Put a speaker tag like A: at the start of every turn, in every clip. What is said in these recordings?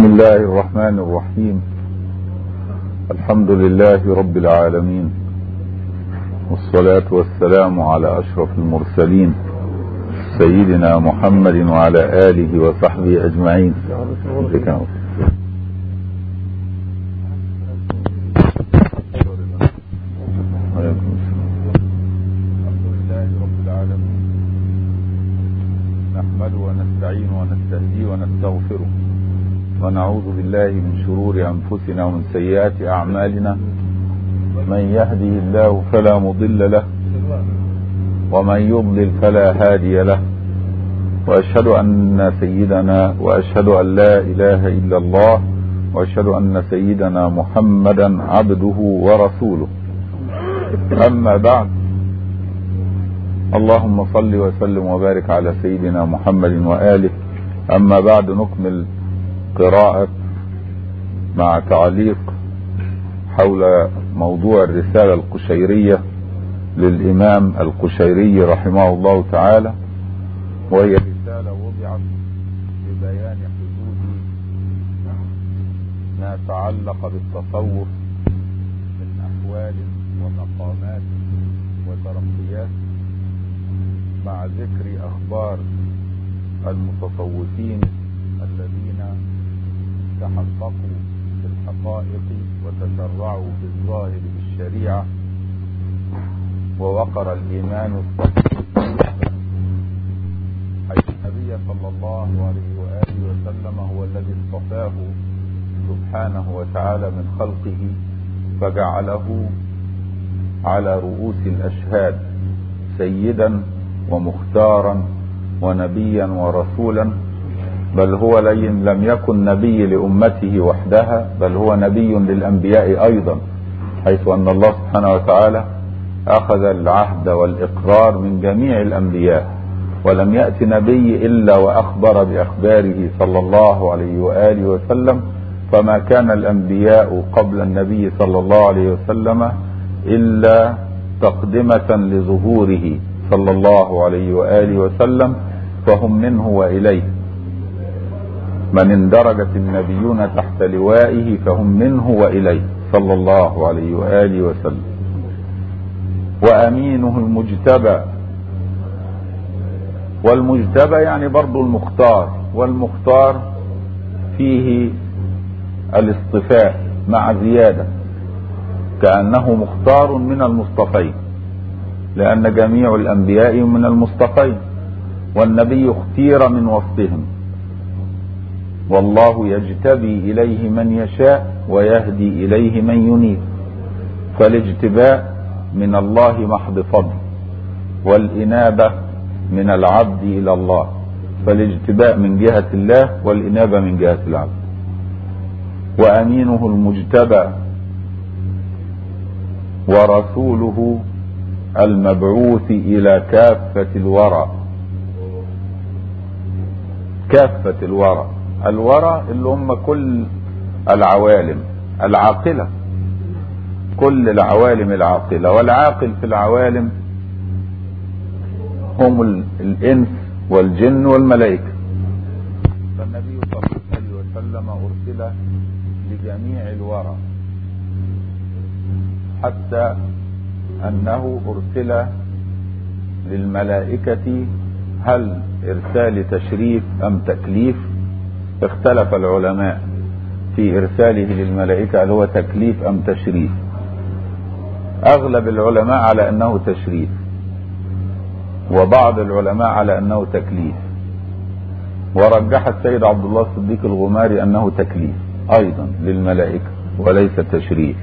A: بسم الله الرحمن الرحيم الحمد لله رب العالمين والصلاة والسلام على أشرف المرسلين سيدنا محمد وعلى آله وصحبه أجمعين الحمد لله رب العالمين نحمده ونستعين ونستهديه ونستغفره ونعوذ بالله من شرور أنفسنا ومن سيئات أعمالنا من يهده الله فلا مضل له ومن يضلل فلا هادي له وأشهد أن سيدنا وأشهد أن لا إله إلا الله وأشهد أن سيدنا محمدا عبده ورسوله أما بعد اللهم صل وسلم وبارك على سيدنا محمد وآله أما بعد نكمل قراءة مع تعليق حول موضوع الرسالة القشيرية للإمام القشيري رحمه الله تعالى وهي رسالة وضعت ببيان حدود ما تعلق بالتصوف من أحوال ومقامات وترقيات مع ذكر أخبار المتصوفين الذين تحققوا في الحقائق وتشرعوا في الظاهر بالشريعة ووقر الإيمان الصحيح حيث النبي صلى الله عليه وآله وسلم هو الذي اصطفاه سبحانه وتعالى من خلقه فجعله على رؤوس الأشهاد سيدا ومختارا ونبيا ورسولا بل هو لم يكن نبي لأمته وحدها بل هو نبي للأنبياء أيضا حيث أن الله سبحانه وتعالى أخذ العهد والإقرار من جميع الأنبياء ولم يأت نبي إلا وأخبر بأخباره صلى الله عليه وآله وسلم فما كان الأنبياء قبل النبي صلى الله عليه وسلم إلا تقدمة لظهوره صلى الله عليه وآله وسلم فهم منه وإليه من اندرجت النبيون تحت لوائه فهم منه وإليه صلى الله عليه وآله وسلم وأمينه المجتبى والمجتبى يعني برضو المختار والمختار فيه الاصطفاء مع زيادة كأنه مختار من المصطفين لأن جميع الأنبياء من المصطفين والنبي اختير من وسطهم والله يجتبي إليه من يشاء ويهدي إليه من ينيب فالاجتباء من الله محض فضل والإنابة من العبد إلى الله فالاجتباء من جهة الله والإنابة من جهة العبد وأمينه المجتبى ورسوله المبعوث إلى كافة الورى كافة الورى الورى اللي هم كل العوالم العاقلة كل العوالم العاقلة والعاقل في العوالم هم الإنس والجن والملائكة فالنبي صلى الله عليه وسلم أرسل لجميع الورى حتى أنه أرسل للملائكة هل إرسال تشريف أم تكليف اختلف العلماء في إرساله للملائكة هل هو تكليف أم تشريف أغلب العلماء على أنه تشريف وبعض العلماء على أنه تكليف ورجح السيد عبد الله الصديق الغماري أنه تكليف أيضا للملائكة وليس تشريف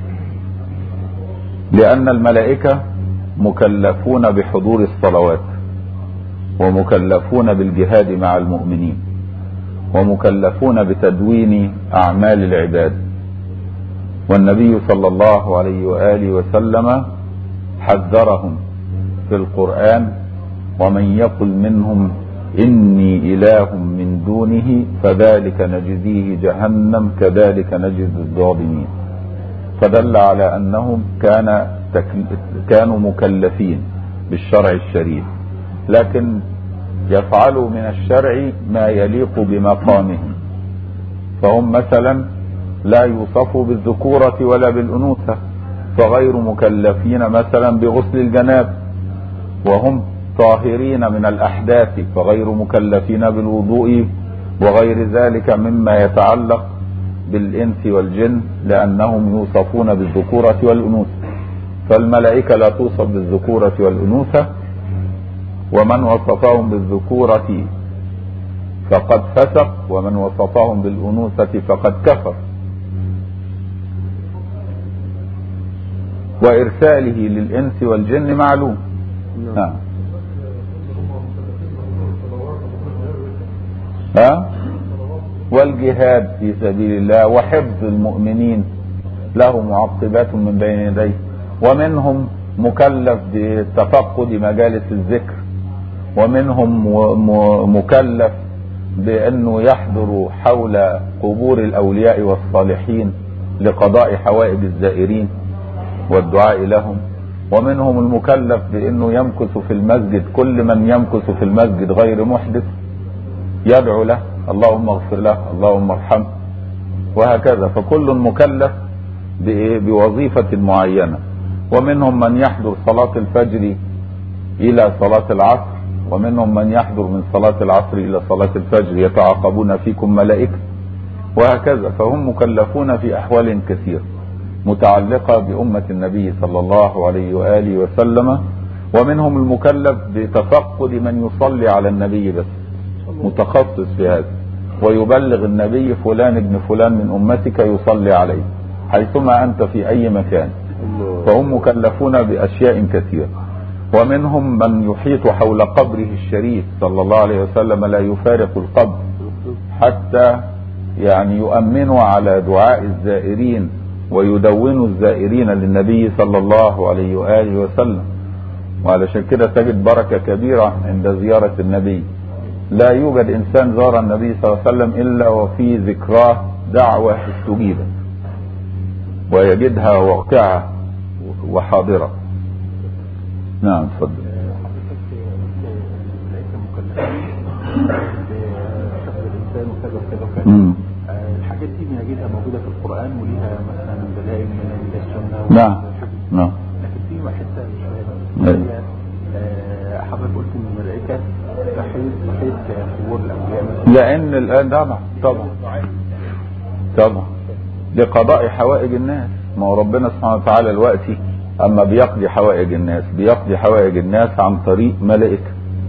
A: لأن الملائكة مكلفون بحضور الصلوات ومكلفون بالجهاد مع المؤمنين ومكلفون بتدوين أعمال العباد والنبي صلى الله عليه وآله وسلم حذرهم في القرآن ومن يقل منهم إني إله من دونه فذلك نجزيه جهنم كذلك نجزي الظالمين فدل على أنهم كان كانوا مكلفين بالشرع الشريف لكن يفعلوا من الشرع ما يليق بمقامهم فهم مثلا لا يوصفوا بالذكورة ولا بالأنوثة فغير مكلفين مثلا بغسل الجناب وهم طاهرين من الأحداث فغير مكلفين بالوضوء وغير ذلك مما يتعلق بالإنس والجن لأنهم يوصفون بالذكورة والأنوثة فالملائكة لا توصف بالذكورة والأنوثة ومن وصفهم بالذكورة فقد فسق ومن وصفهم بالأنوثة فقد كفر وإرساله للإنس والجن معلوم نعم ها والجهاد في سبيل الله وحفظ المؤمنين له معقبات من بين يديه ومنهم مكلف بتفقد مجالس الذكر ومنهم مكلف بانه يحضر حول قبور الاولياء والصالحين لقضاء حوائج الزائرين والدعاء لهم ومنهم المكلف بانه يمكث في المسجد كل من يمكث في المسجد غير محدث يدعو له اللهم اغفر له اللهم ارحمه وهكذا فكل مكلف بوظيفة معينة ومنهم من يحضر صلاة الفجر إلى صلاة العصر ومنهم من يحضر من صلاة العصر إلى صلاة الفجر يتعاقبون فيكم ملائكة وهكذا فهم مكلفون في أحوال كثيرة متعلقة بأمة النبي صلى الله عليه وآله وسلم ومنهم المكلف بتفقد من يصلي على النبي بس متخصص في هذا ويبلغ النبي فلان ابن فلان من أمتك يصلي عليه حيثما أنت في أي مكان فهم مكلفون بأشياء كثيرة ومنهم من يحيط حول قبره الشريف صلى الله عليه وسلم لا يفارق القبر حتى يعني يؤمنوا على دعاء الزائرين ويدونوا الزائرين للنبي صلى الله عليه وآله وسلم وعلشان كده تجد بركة كبيرة عند زيارة النبي لا يوجد إنسان زار النبي صلى الله عليه وسلم إلا وفي ذكراه دعوة استجيبت ويجدها واقعة وحاضرة نعم تفضل
B: الحاجات دي بنجدها موجودة في القرآن وليها مثلا دلائل من السنة
A: نعم نعم
B: لكن في حتة مش فاهم حضرتك قلت ان الملائكة تحيط تحيط قبور الأنبياء مثلا
A: لأن الآن طبعا طبعا طبعا لقضاء حوائج الناس ما هو ربنا سبحانه وتعالى دلوقتي اما بيقضي حوائج الناس بيقضي حوائج الناس عن طريق ملائكه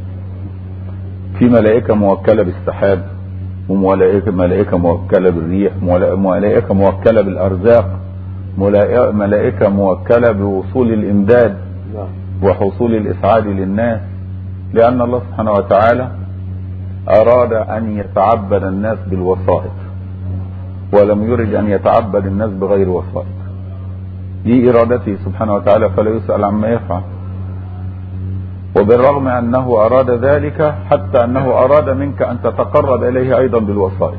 A: في ملائكه موكله بالسحاب وملائكه ملائكه موكله بالريح ملائكه موكله بالارزاق ملائكه موكله بوصول الامداد وحصول الاسعاد للناس لان الله سبحانه وتعالى اراد ان يتعبد الناس بالوسائط ولم يرد ان يتعبد الناس بغير وسائط دي ارادته سبحانه وتعالى فلا يسأل عما يفعل وبالرغم انه اراد ذلك حتى انه اراد منك ان تتقرب اليه ايضا بالوسائط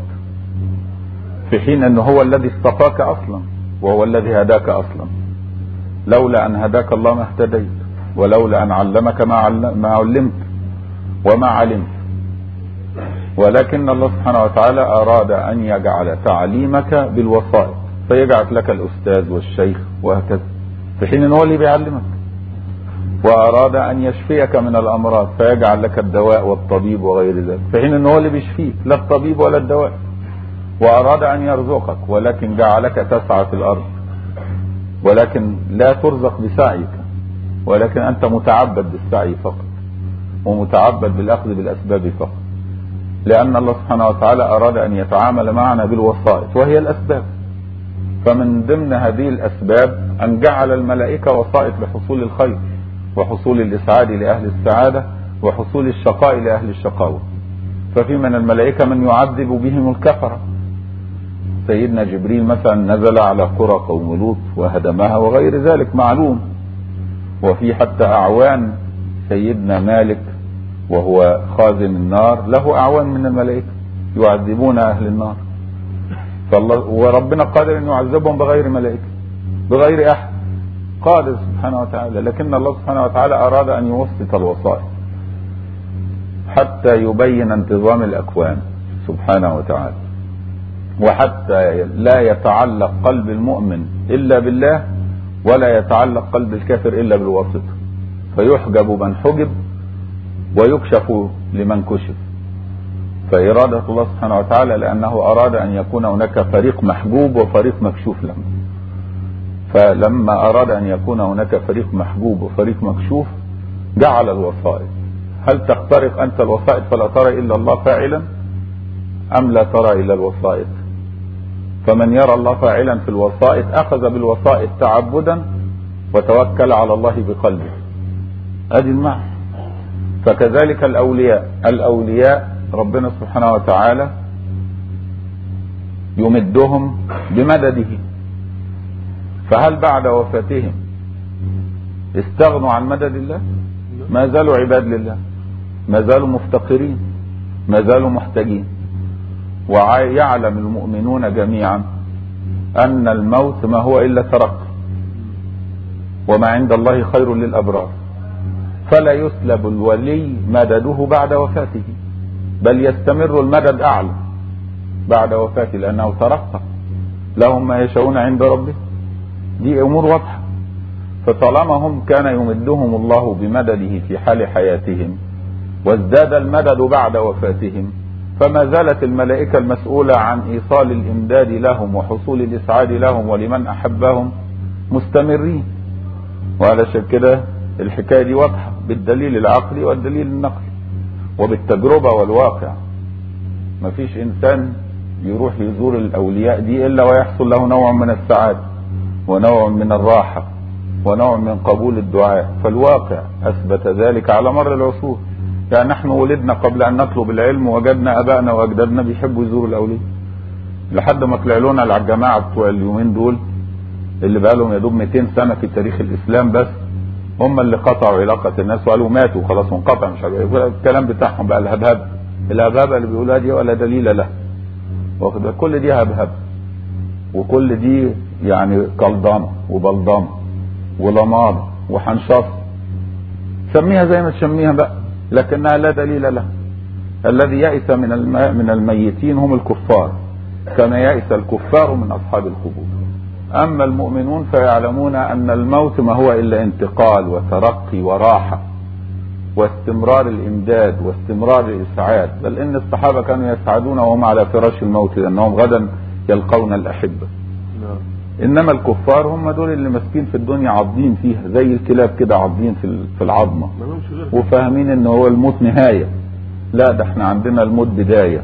A: في حين انه هو الذي اصطفاك اصلا وهو الذي هداك اصلا لولا ان هداك الله ما اهتديت ولولا ان علمك ما, ما علمت وما علمت ولكن الله سبحانه وتعالى اراد ان يجعل تعليمك بالوسائط فيجعل لك الاستاذ والشيخ وهكذا في حين ان هو اللي بيعلمك واراد ان يشفيك من الامراض فيجعل لك الدواء والطبيب وغير ذلك في حين ان هو اللي بيشفيك لا الطبيب ولا الدواء واراد ان يرزقك ولكن جعلك تسعى في الارض ولكن لا ترزق بسعيك ولكن انت متعبد بالسعي فقط ومتعبد بالاخذ بالاسباب فقط لان الله سبحانه وتعالى اراد ان يتعامل معنا بالوسائط وهي الاسباب فمن ضمن هذه الاسباب ان جعل الملائكه وسائط لحصول الخير وحصول الاسعاد لاهل السعاده وحصول الشقاء لاهل الشقاوه ففي من الملائكه من يعذب بهم الكفره سيدنا جبريل مثلا نزل على قرى قوم لوط وهدمها وغير ذلك معلوم وفي حتى اعوان سيدنا مالك وهو خازن النار له اعوان من الملائكه يعذبون اهل النار فالله وربنا قادر ان يعذبهم بغير ملائكه بغير احد قادر سبحانه وتعالى لكن الله سبحانه وتعالى اراد ان يوسط الوسائط حتى يبين انتظام الاكوان سبحانه وتعالى وحتى لا يتعلق قلب المؤمن إلا بالله ولا يتعلق قلب الكافر إلا بالواسطة فيحجب من حجب ويكشف لمن كشف فإرادة الله سبحانه وتعالى لأنه أراد أن يكون هناك فريق محجوب وفريق مكشوف له فلما أراد أن يكون هناك فريق محجوب وفريق مكشوف جعل الوسائط هل تخترق أنت الوسائط فلا ترى إلا الله فاعلا أم لا ترى إلا الوسائط فمن يرى الله فاعلا في الوسائط أخذ بالوسائط تعبدا وتوكل على الله بقلبه ادي المعنى فكذلك الأولياء الأولياء ربنا سبحانه وتعالى يمدهم بمدده فهل بعد وفاتهم استغنوا عن مدد الله ما زالوا عباد لله ما زالوا مفتقرين ما زالوا محتاجين ويعلم المؤمنون جميعا أن الموت ما هو إلا ترقي وما عند الله خير للأبرار فلا يسلب الولي مدده بعد وفاته بل يستمر المدد أعلى بعد وفاته لأنه ترقى لهم ما يشاءون عند ربه دي أمور واضحة فطالما هم كان يمدهم الله بمدده في حال حياتهم وازداد المدد بعد وفاتهم فما زالت الملائكة المسؤولة عن إيصال الإمداد لهم وحصول الإسعاد لهم ولمن أحبهم مستمرين وعلشان كده الحكاية دي واضحة بالدليل العقلي والدليل النقلي وبالتجربة والواقع مفيش إنسان يروح يزور الأولياء دي إلا ويحصل له نوع من السعادة ونوع من الراحة ونوع من قبول الدعاء فالواقع أثبت ذلك على مر العصور يعني نحن ولدنا قبل أن نطلب العلم وجدنا أبائنا وأجدادنا بيحبوا يزوروا الأولياء لحد ما طلع لنا على الجماعة بتوع اليومين دول اللي بقى لهم يا دوب 200 سنة في تاريخ الإسلام بس هم اللي قطعوا علاقة الناس وقالوا ماتوا خلاص وانقطع مش عارف ايه الكلام بتاعهم بقى الهبهب الهبهب اللي بيقولها دي ولا دليل له واخد بالك؟ كل دي هبهب وكل دي يعني قلضانة وبلضانة ولماضة وحنشاص سميها زي ما تسميها بقى لكنها لا دليل لها الذي يئس من الم... من الميتين هم الكفار كما يئس الكفار من اصحاب القبور اما المؤمنون فيعلمون ان الموت ما هو الا انتقال وترقي وراحه واستمرار الامداد واستمرار الاسعاد بل ان الصحابه كانوا يسعدون وهم على فراش الموت لانهم غدا يلقون الاحبه
B: نعم
A: انما الكفار هم دول اللي ماسكين في الدنيا عاضين فيها زي الكلاب كده عاضين في في العظمه
B: ما لهمش غير
A: وفاهمين ان هو الموت نهايه لا ده احنا عندنا الموت بدايه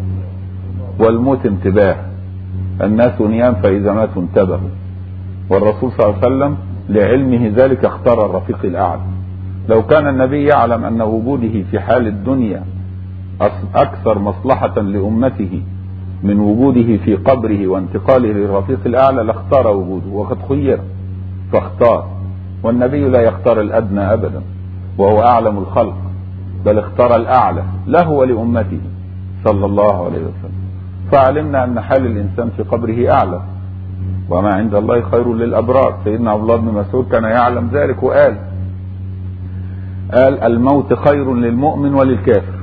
A: والموت انتباه الناس نيام فاذا ماتوا انتبهوا والرسول صلى الله عليه وسلم لعلمه ذلك اختار الرفيق الاعلى لو كان النبي يعلم ان وجوده في حال الدنيا أص- اكثر مصلحه لامته من وجوده في قبره وانتقاله للرفيق الاعلى لاختار وجوده وقد خير فاختار والنبي لا يختار الادنى ابدا وهو اعلم الخلق بل اختار الاعلى له ولامته صلى الله عليه وسلم فعلمنا ان حال الانسان في قبره اعلى وما عند الله خير للابرار سيدنا عبد الله بن مسعود كان يعلم ذلك وقال قال الموت خير للمؤمن وللكافر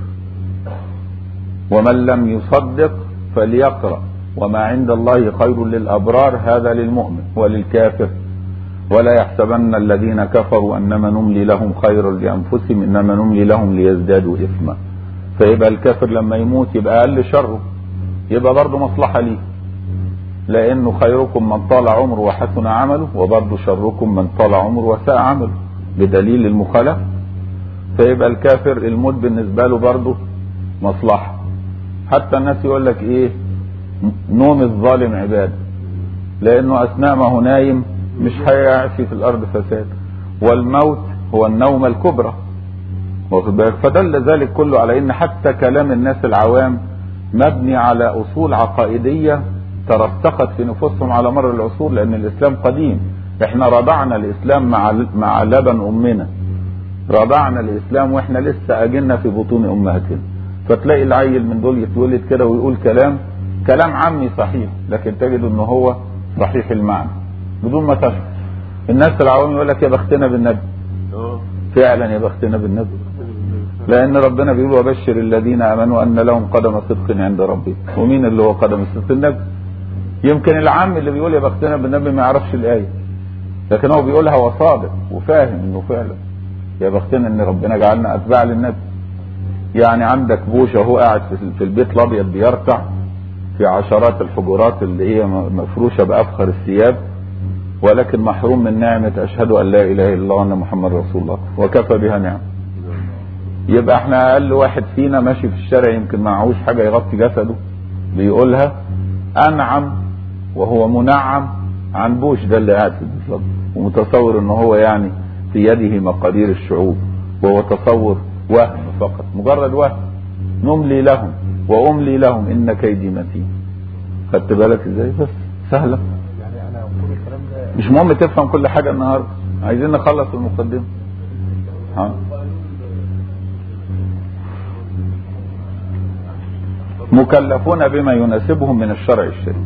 A: ومن لم يصدق فليقرأ وما عند الله خير للأبرار هذا للمؤمن وللكافر ولا يحسبن الذين كفروا أنما نملي لهم خير لأنفسهم إنما نملي لهم ليزدادوا إثما فيبقى الكافر لما يموت يبقى أقل شره يبقى برضه مصلحة ليه لأنه خيركم من طال عمره وحسن عمله وبرضه شركم من طال عمره وساء عمله بدليل المخالفة فيبقى الكافر الموت بالنسبة له برضه مصلحة حتى الناس يقول لك ايه نوم الظالم عبادة لانه اثناء ما هو نايم مش هيعفي في الارض فساد والموت هو النومة الكبرى واخد بالك فدل ذلك كله على ان حتى كلام الناس العوام مبني على اصول عقائدية ترسخت في نفوسهم على مر العصور لان الاسلام قديم احنا رضعنا الاسلام مع مع لبن امنا رضعنا الاسلام واحنا لسه اجلنا في بطون امهاتنا فتلاقي العيل من دول يتولد كده ويقول كلام كلام عامي صحيح لكن تجد ان هو صحيح المعنى بدون ما تشعر الناس العوام يقول لك يا بختنا بالنبي
B: اه
A: فعلا يا بختنا بالنبي لان ربنا بيقول وبشر الذين امنوا ان لهم قدم صدق عند ربهم ومين اللي هو قدم الصدق النبي يمكن العام اللي بيقول يا بختنا بالنبي ما يعرفش الايه لكن هو بيقولها هو صادق وفاهم انه فعلا يا بختنا ان ربنا جعلنا اتباع للنبي يعني عندك بوش اهو قاعد في البيت الابيض بيرتع في عشرات الحجرات اللي هي مفروشه بافخر الثياب ولكن محروم من نعمه اشهد ان لا اله الا الله وان محمد رسول الله وكفى بها نعمه يبقى احنا اقل واحد فينا ماشي في الشارع يمكن معهوش حاجه يغطي جسده بيقولها انعم وهو منعم عن بوش ده اللي قاعد في البيت ومتصور ان هو يعني في يده مقادير الشعوب وهو تصور وهم فقط مجرد وهم نملي لهم واملي لهم ان كيدي متين خدت بالك ازاي بس سهله
B: يعني انا كل الكلام ده
A: مش مهم تفهم كل حاجه النهارده عايزين نخلص المقدمه ها مكلفون بما يناسبهم من الشرع الشريف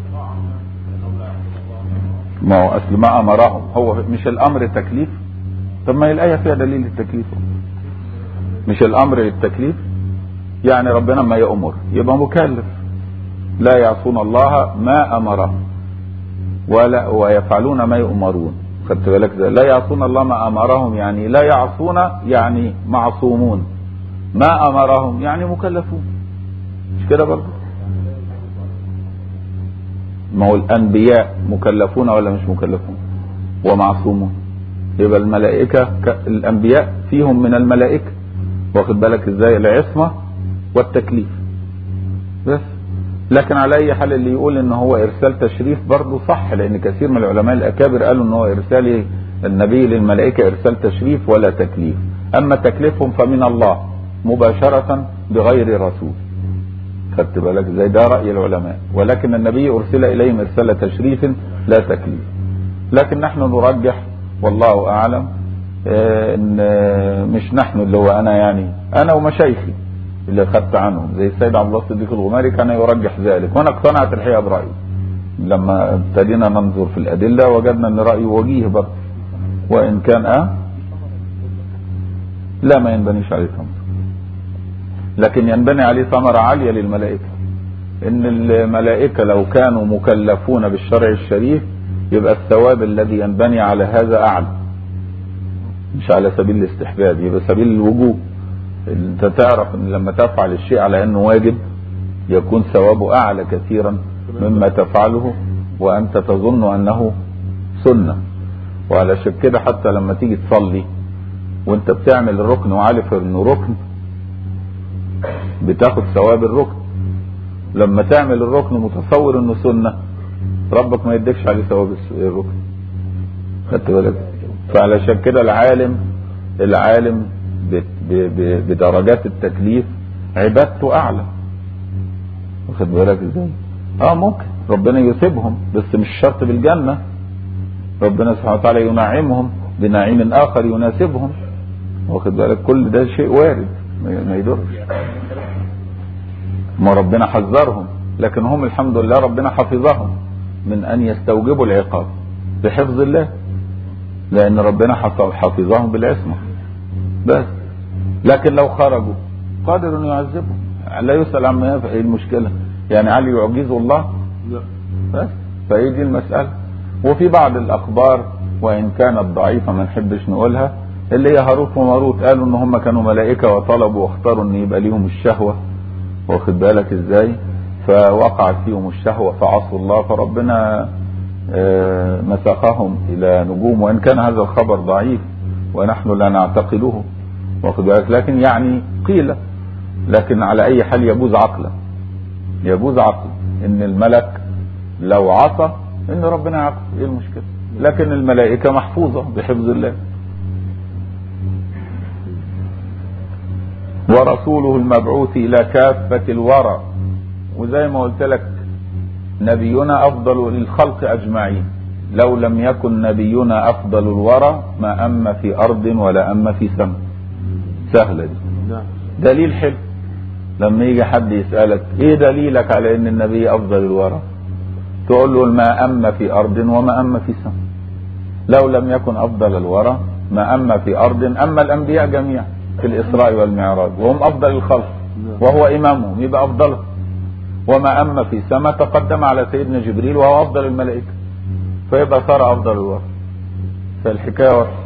A: ما هو اصل ما امرهم هو مش الامر تكليف طب ما هي الايه فيها دليل التكليف مش الامر للتكليف يعني ربنا ما يامر يبقى مكلف لا يعصون الله ما امرهم ولا ويفعلون ما يؤمرون خدت بالك ده لا يعصون الله ما امرهم يعني لا يعصون يعني معصومون ما امرهم يعني مكلفون مش كده برضه ما هو الانبياء مكلفون ولا مش مكلفون ومعصومون يبقى الملائكة ك... الانبياء فيهم من الملائكة واخد بالك ازاي العصمة والتكليف بس لكن على اي حال اللي يقول ان هو ارسال تشريف برضه صح لان كثير من العلماء الاكابر قالوا ان هو ارسال النبي للملائكة ارسال تشريف ولا تكليف اما تكليفهم فمن الله مباشرة بغير رسول خدت بالك ازاي ده راي العلماء ولكن النبي ارسل اليهم ارسال تشريف لا تكليف لكن نحن نرجح والله اعلم آه ان مش نحن اللي هو انا يعني انا ومشايخي اللي خدت عنهم زي السيد عبد الله الصديق الغماري كان يرجح ذلك وانا اقتنعت الحقيقه برايي لما ابتدينا ننظر في الادله وجدنا ان رايه وجيه برضه وان كان اه لا ما ينبنيش عليه ثمر لكن ينبني عليه ثمرة عالية للملائكة ان الملائكة لو كانوا مكلفون بالشرع الشريف يبقى الثواب الذي ينبني على هذا اعلى مش على سبيل الاستحباب يبقى سبيل الوجوب انت تعرف ان لما تفعل الشيء على انه واجب يكون ثوابه اعلى كثيرا مما تفعله وانت تظن انه سنة وعلشان كده حتى لما تيجي تصلي وانت بتعمل الركن وعارف انه ركن بتاخد ثواب الركن لما تعمل الركن متصور انه سنة ربك ما يديكش عليه ثواب الركن خدت بالك فعلشان كده العالم العالم بدرجات التكليف عبادته اعلى واخد بالك ازاي اه ممكن ربنا يثيبهم بس مش شرط بالجنة ربنا سبحانه وتعالى ينعمهم بنعيم اخر يناسبهم واخد بالك كل ده شيء وارد ما يضرش ما ربنا حذرهم لكن هم الحمد لله ربنا حفظهم من ان يستوجبوا العقاب بحفظ الله لان ربنا حفظهم بالعصمه بس لكن لو خرجوا قادر انه يعذبهم لا يسال عما يفعل ايه المشكله يعني هل يعجزوا الله
B: لا
A: بس فهي دي المساله وفي بعض الاخبار وان كانت ضعيفه ما نحبش نقولها اللي هي هاروت وماروت قالوا ان هم كانوا ملائكه وطلبوا واختاروا ان يبقى ليهم الشهوه واخد بالك ازاي فوقعت فيهم الشهوه فعصوا الله فربنا آه، مسخهم الى نجوم وان كان هذا الخبر ضعيف ونحن لا نعتقده واخد بالك لكن يعني قيل لكن على اي حال يجوز عقلا يجوز عقلا ان الملك لو عصى ان ربنا يعاقبه ايه المشكله لكن الملائكه محفوظه بحفظ الله ورسوله المبعوث الى كافه الورى وزي ما قلت لك نبينا افضل للخلق اجمعين لو لم يكن نبينا افضل الورى ما اما في ارض ولا اما في سماء سهله دي
B: نعم
A: دليل حلو لما يجي حد يسالك ايه دليلك على ان النبي افضل الورى تقول له ما اما في ارض وما اما في سماء لو لم يكن افضل الورى ما اما في ارض اما الانبياء جميعا في الإسراء والمعراج وهم أفضل الخلق وهو إمامهم يبقى أفضلهم وما أما في سماء تقدم على سيدنا جبريل وهو أفضل الملائكة فيبقى صار أفضل الوصف فالحكاية وصف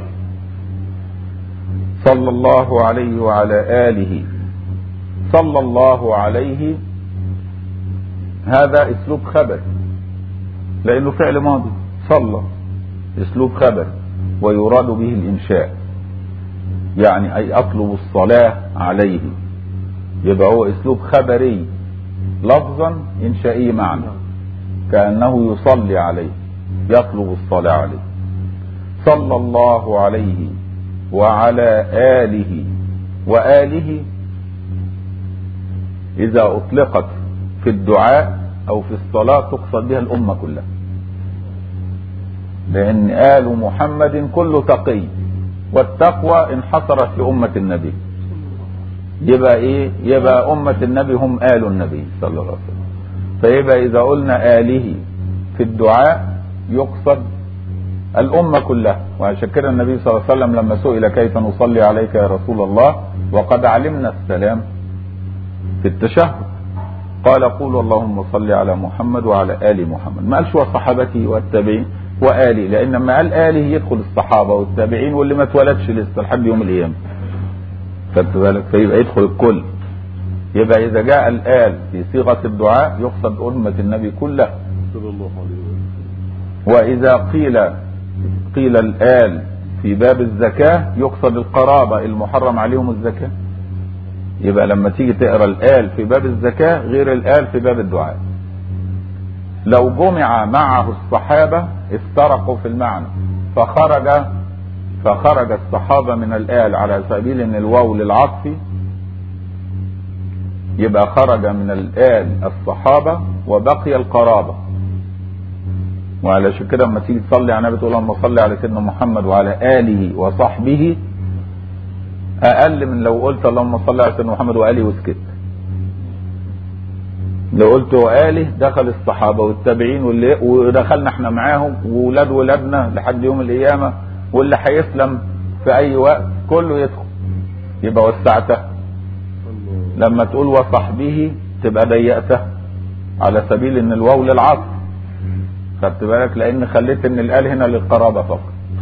A: صلى الله عليه وعلى آله صلى الله عليه هذا اسلوب خبر لانه فعل ماضي صلى اسلوب خبر ويراد به الانشاء يعني اي اطلب الصلاة عليه يبقى هو اسلوب خبري لفظا انشائي معنى كأنه يصلي عليه يطلب الصلاة عليه صلى الله عليه وعلى آله وآله إذا أطلقت في الدعاء أو في الصلاة تقصد بها الأمة كلها لأن آل محمد كله تقي والتقوى انحصرت في أمة النبي يبقى إيه يبقى أمة النبي هم آل النبي صلى الله عليه وسلم فيبقى إذا قلنا آله في الدعاء يقصد الأمة كلها وعشان كده النبي صلى الله عليه وسلم لما سئل كيف نصلي عليك يا رسول الله وقد علمنا السلام في التشهد قال قولوا اللهم صل على محمد وعلى آل محمد ما قالش وصحابته والتابعين وآلي لأن لما قال آله يدخل الصحابة والتابعين واللي ما اتولدش لسه لحد يوم القيامة خدت بالك فيبقى يدخل الكل يبقى إذا جاء الآل في صيغة الدعاء يقصد أمة النبي كلها
C: صلى الله عليه وسلم
A: وإذا قيل قيل الآل في باب الزكاة يقصد القرابة المحرم عليهم الزكاة يبقى لما تيجي تقرا الآل في باب الزكاة غير الآل في باب الدعاء لو جمع معه الصحابة افترقوا في المعنى فخرج فخرج الصحابة من الآل على سبيل ان الواو للعطف يبقى خرج من الآل الصحابة وبقي القرابة وعلشان كده لما تيجي تصلي على النبي تقول اللهم صل على سيدنا محمد وعلى آله وصحبه أقل من لو قلت اللهم صل على سيدنا محمد وآله وسكت لو قلت وآله دخل الصحابة والتابعين واللي ودخلنا احنا معاهم وولاد ولادنا لحد يوم القيامة واللي هيسلم في أي وقت كله يدخل يبقى وسعته لما تقول وصحبه تبقى ضيقته على سبيل ان الواو للعصر خدت بالك لان خليت ان الال هنا للقرابه فقط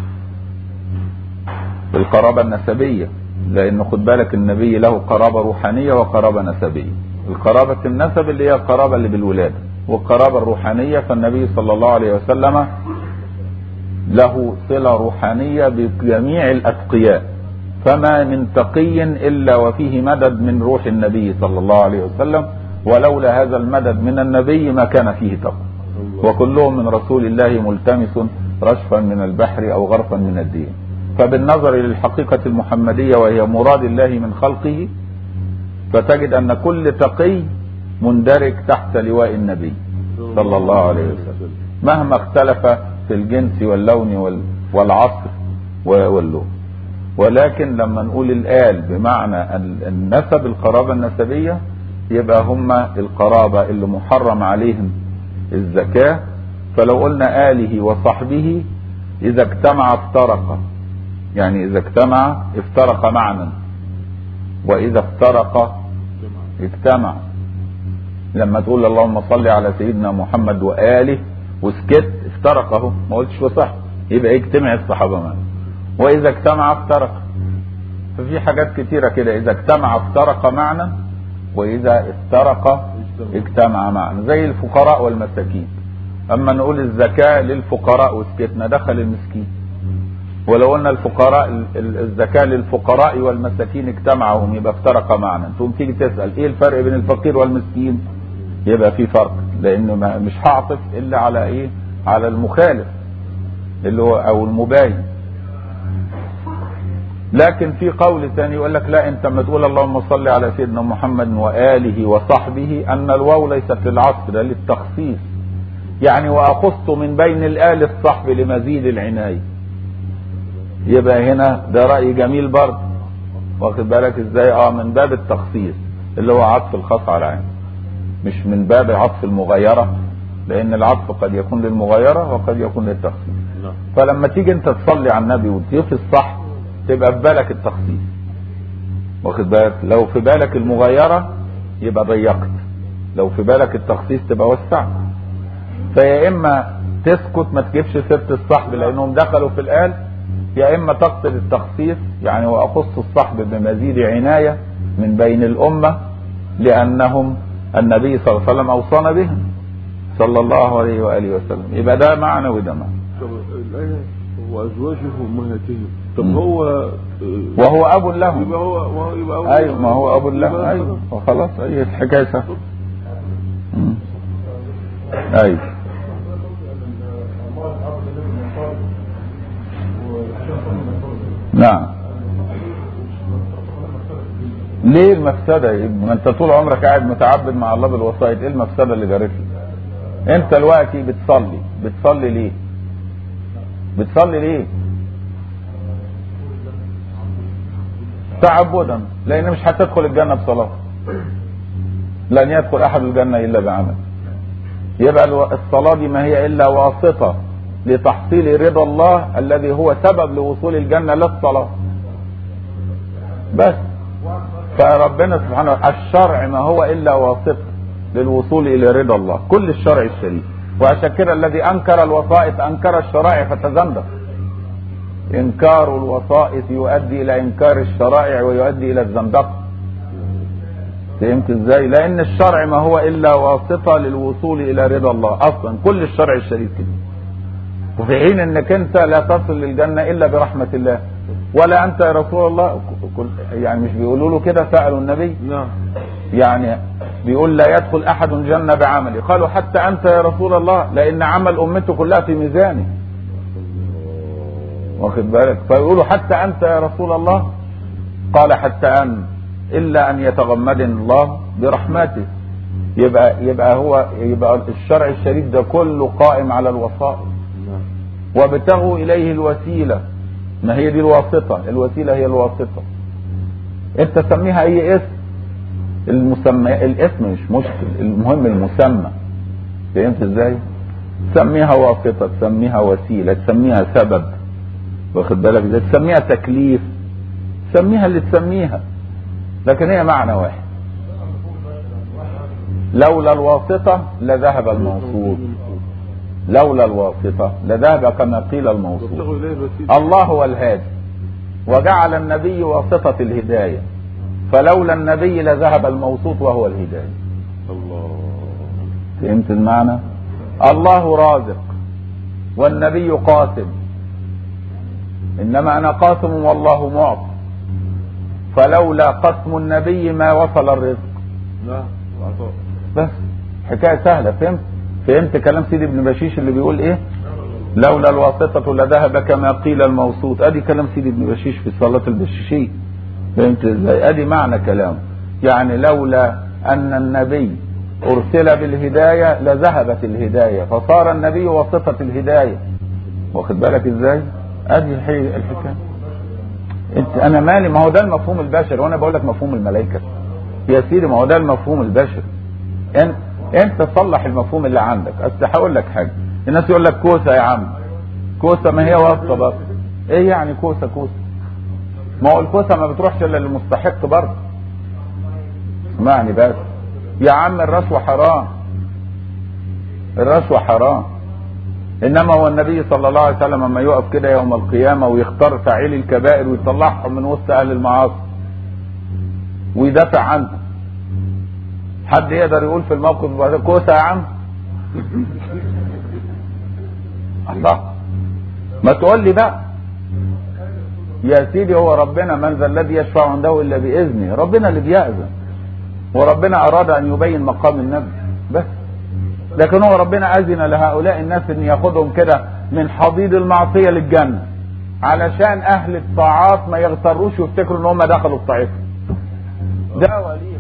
A: القرابه النسبيه لان خد بالك النبي له قرابه روحانيه وقرابه نسبيه القرابه النسب اللي هي القرابه اللي بالولاده والقرابه الروحانيه فالنبي صلى الله عليه وسلم له صله روحانيه بجميع الاتقياء فما من تقي الا وفيه مدد من روح النبي صلى الله عليه وسلم ولولا هذا المدد من النبي ما كان فيه تقوى وكلهم من رسول الله ملتمس رشفا من البحر او غرفا من الدين فبالنظر للحقيقة المحمدية وهي مراد الله من خلقه فتجد ان كل تقي مندرج تحت لواء النبي صلى الله عليه وسلم مهما اختلف في الجنس واللون وال- والعصر واللون ولكن لما نقول الآل بمعنى ال- النسب القرابة النسبية يبقى هم القرابة اللي محرم عليهم الزكاة فلو قلنا آله وصحبه إذا اجتمع افترق يعني إذا اجتمع افترق معنى وإذا افترق اجتمع لما تقول اللهم صل على سيدنا محمد وآله وسكت افترق اهو ما قلتش وصح يبقى يجتمع الصحابة معا وإذا اجتمع افترق ففي حاجات كتيرة كده إذا اجتمع افترق معنى وإذا افترق اجتمع معا زي الفقراء والمساكين أما نقول الزكاة للفقراء وسكتنا دخل المسكين ولو قلنا الفقراء ال- ال- الزكاة للفقراء والمساكين اجتمعهم يبقى افترق معنا تقوم تيجي تسأل ايه الفرق بين الفقير والمسكين يبقى في فرق لانه ما- مش هعطف الا على ايه على المخالف اللي هو او المباين لكن في قول ثاني يقول لك لا انت لما تقول اللهم صل على سيدنا محمد واله وصحبه ان الواو ليست للعصر ده للتخصيص يعني واخص من بين الال الصحب لمزيد العنايه يبقى هنا ده رأي جميل برضه واخد بالك ازاي اه من باب التخصيص اللي هو عطف الخاص على عين مش من باب عطف المغايرة لان العطف قد يكون للمغايرة وقد يكون للتخصيص
C: نعم
A: فلما تيجي انت تصلي على النبي وتضيف الصح تبقى في بالك التخصيص واخد بالك لو في بالك المغايرة يبقى ضيقت لو في بالك التخصيص تبقى وسعت فيا اما تسكت ما تجيبش سيره الصحب لانهم دخلوا في الآل يا اما تقصد التخصيص يعني واخص الصحب بمزيد عناية من بين الامة لانهم النبي صلى الله عليه وسلم اوصانا بهم صلى الله عليه واله وسلم يبقى ده معنى وده معنى
C: طب الآية وأزواجه أمهاتهم طب
A: مم.
C: هو
A: وهو اب لهم
C: يبقى هو هو- يبقى هو
A: ايوه ما هو ابو الله
C: يبقى
A: ايوه خلاص هي الحكايه سهله مم. ايوه نعم ليه المفسده يا ابني؟ ما انت طول عمرك قاعد متعبد مع الله بالوسائط ايه المفسده اللي جرت لك انت دلوقتي بتصلي بتصلي ليه بتصلي ليه تعبدا لان مش هتدخل الجنه بصلاه لن يدخل احد الجنه الا بعمل يبقى الو- الصلاه دي ما هي الا واسطه لتحصيل رضا الله الذي هو سبب لوصول الجنه للصلاه بس فربنا سبحانه وتعالى الشرع ما هو الا واسطه للوصول الى رضا الله كل الشرع الشريف وعشان كده الذي انكر الوسائط انكر الشرائع فتزندق انكار الوسائط يؤدي الى انكار الشرائع ويؤدي الى الزندقه فهمت ازاي لان الشرع ما هو الا واسطه للوصول الى رضا الله اصلا كل الشرع الشريف كده وفي حين انك انت لا تصل للجنه الا برحمه الله ولا انت يا رسول الله كل يعني مش بيقولوا له كده سالوا النبي
C: نعم
A: يعني بيقول لا يدخل احد الجنه بعمله قالوا حتى انت يا رسول الله لان عمل امته كلها في ميزانه واخد بالك فيقولوا حتى انت يا رسول الله قال حتى ان الا ان يتغمدني الله برحمته يبقى يبقى هو يبقى الشرع الشريف ده كله قائم على الوسائط
C: نعم
A: وابتغوا اليه الوسيله ما هي دي الواسطه الوسيله هي الواسطه انت سميها اي اسم المسمى الاسم مش مشكل المهم المسمى فهمت ازاي تسميها واسطه تسميها وسيله تسميها سبب واخد بالك ازاي تسميها تكليف تسميها اللي تسميها لكن هي معنى واحد لولا الواسطه لذهب الموصول لولا الواسطه لذهب كما قيل الموصول
C: وابتغوا إليه الوسيلة
A: الله هو الهادي وجعل النبي واسطة الهداية فلولا النبي لذهب الموصوط وهو الهداية
C: الله
A: فهمت المعنى الله رازق والنبي قاسم انما انا قاسم والله معطي فلولا قسم النبي ما وصل الرزق
C: نعم العطاء
A: بس حكايه سهله فهمت فهمت كلام سيدي ابن بشيش اللي بيقول ايه لولا الواسطة لذهب كما قيل الموصوت ادي كلام سيدي ابن بشيش في صلاة البشيشية فهمت ازاي ادي معنى كلامه يعني لولا ان النبي ارسل بالهداية لذهبت الهداية فصار النبي واسطة الهداية واخد بالك ازاي ادي الحي- الحكاية انت انا مالي ما هو ده المفهوم البشري وانا بقول لك مفهوم الملائكة يا سيدي ما هو ده المفهوم البشري انت انت صلح المفهوم اللي عندك اصل هقول لك حاجه الناس يقول لك كوسه يا عم كوسه ما هي واسطه بس ايه يعني كوسه كوسه ما هو الكوسه ما بتروحش الا للمستحق برضه اسمعني بس يا عم الرشوه حرام الرشوه حرام انما هو النبي صلى الله عليه وسلم لما يقف كده يوم القيامه ويختار فاعلي الكبائر ويطلعهم من وسط اهل المعاصي ويدافع عنهم حد يقدر يقول في الموقف ده كوسه يا عم الله ما تقول لي بقى يا سيدي هو ربنا من ذا الذي يشفع عنده الا باذنه ربنا اللي بيأذن وربنا اراد ان يبين مقام النبي بس لكن هو ربنا اذن لهؤلاء الناس ان ياخدهم كده من حضيض المعصيه للجنه علشان اهل الطاعات ما يغتروش ويفتكروا ان هم دخلوا بطاعتهم ده وليه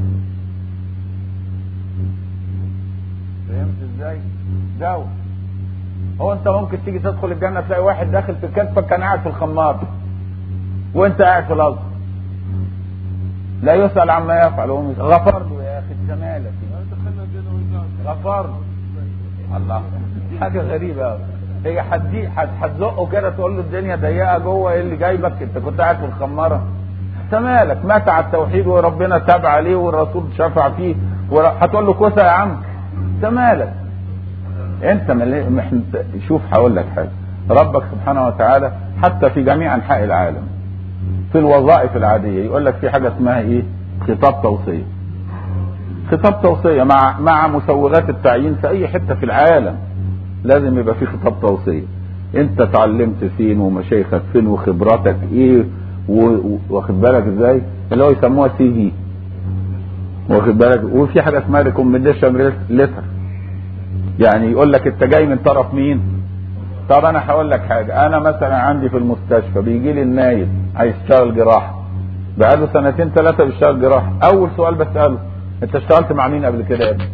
A: فهمت ازاي؟ دواء هو انت ممكن تيجي تدخل الجنه تلاقي واحد داخل في كتفك كان قاعد في الخمار وانت قاعد في الارض لا يسأل عما يفعل وهم يسأل. غفر له يا اخي انت مالك
C: دخلنا الجنة وإنت
A: غفر له الله حاجه غريبه قوي هي هتدي هت- هتزقه كده تقول له الدنيا ضيقه جوه ايه اللي جايبك انت كنت قاعد في الخماره انت مالك مات على التوحيد وربنا تاب عليه والرسول شفع فيه ور- هتقول له كوسه يا عم انت مالك انت مال- مح- شوف هقول لك حاجه ربك سبحانه وتعالى حتى في جميع انحاء العالم في الوظائف العاديه يقول لك في حاجه اسمها ايه خطاب توصيه خطاب توصيه مع مع مسوغات التعيين في اي حته في العالم لازم يبقى في خطاب توصيه انت اتعلمت فين ومشايخك فين وخبراتك ايه و- و- واخد بالك ازاي اللي هو يسموها سي في واخد بالك وفي حاجه اسمها ريكومنديشن ليتر يعني يقول لك انت جاي من طرف مين طب انا هقول لك حاجه انا مثلا عندي في المستشفى بيجي لي النايب عايز يشتغل جراحه بقاله سنتين ثلاثه بيشتغل جراحه اول سؤال بساله انت اشتغلت مع مين قبل كده يا ابني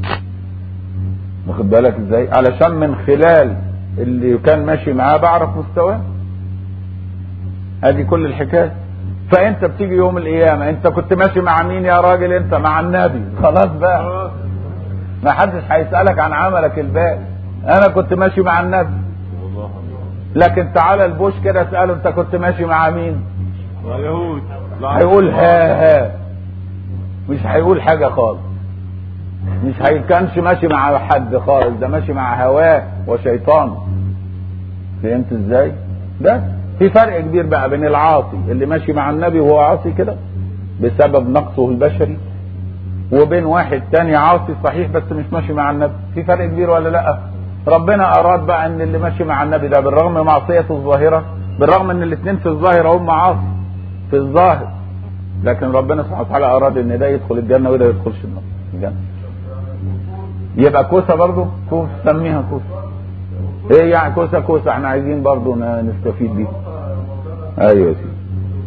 A: واخد بالك ازاي علشان من خلال اللي كان ماشي معاه بعرف مستواه هذه كل الحكايه فانت بتيجي يوم القيامه انت كنت ماشي مع مين يا راجل انت مع النبي خلاص بقى ما حدش هيسالك عن عملك الباقي انا كنت ماشي مع النبي
C: والله
A: لكن تعالى البوش كده اساله انت كنت ماشي مع مين
C: اليهود
A: هيقول ها ها مش هيقول حاجه خالص مش هي كانش ماشي مع حد خالص ده ماشي مع هواه وشيطانه فهمت ازاي ده في فرق كبير بقى بين العاصي اللي ماشي مع النبي وهو عاصي كده بسبب نقصه البشري وبين واحد تاني عاصي صحيح بس مش ماشي مع النبي في فرق كبير ولا لا ربنا اراد بقى ان اللي ماشي مع النبي ده بالرغم من معصيته الظاهره بالرغم ان الاثنين في الظاهر هم عاصي في الظاهر لكن ربنا سبحانه وتعالى اراد ان ده يدخل الجنه وده يدخلش النار الجنه يبقى كوسه برضه كوسه سميها كوسه ايه يعني كوسه كوسه احنا عايزين برضه ن- نستفيد بيها ايوه يا سيدي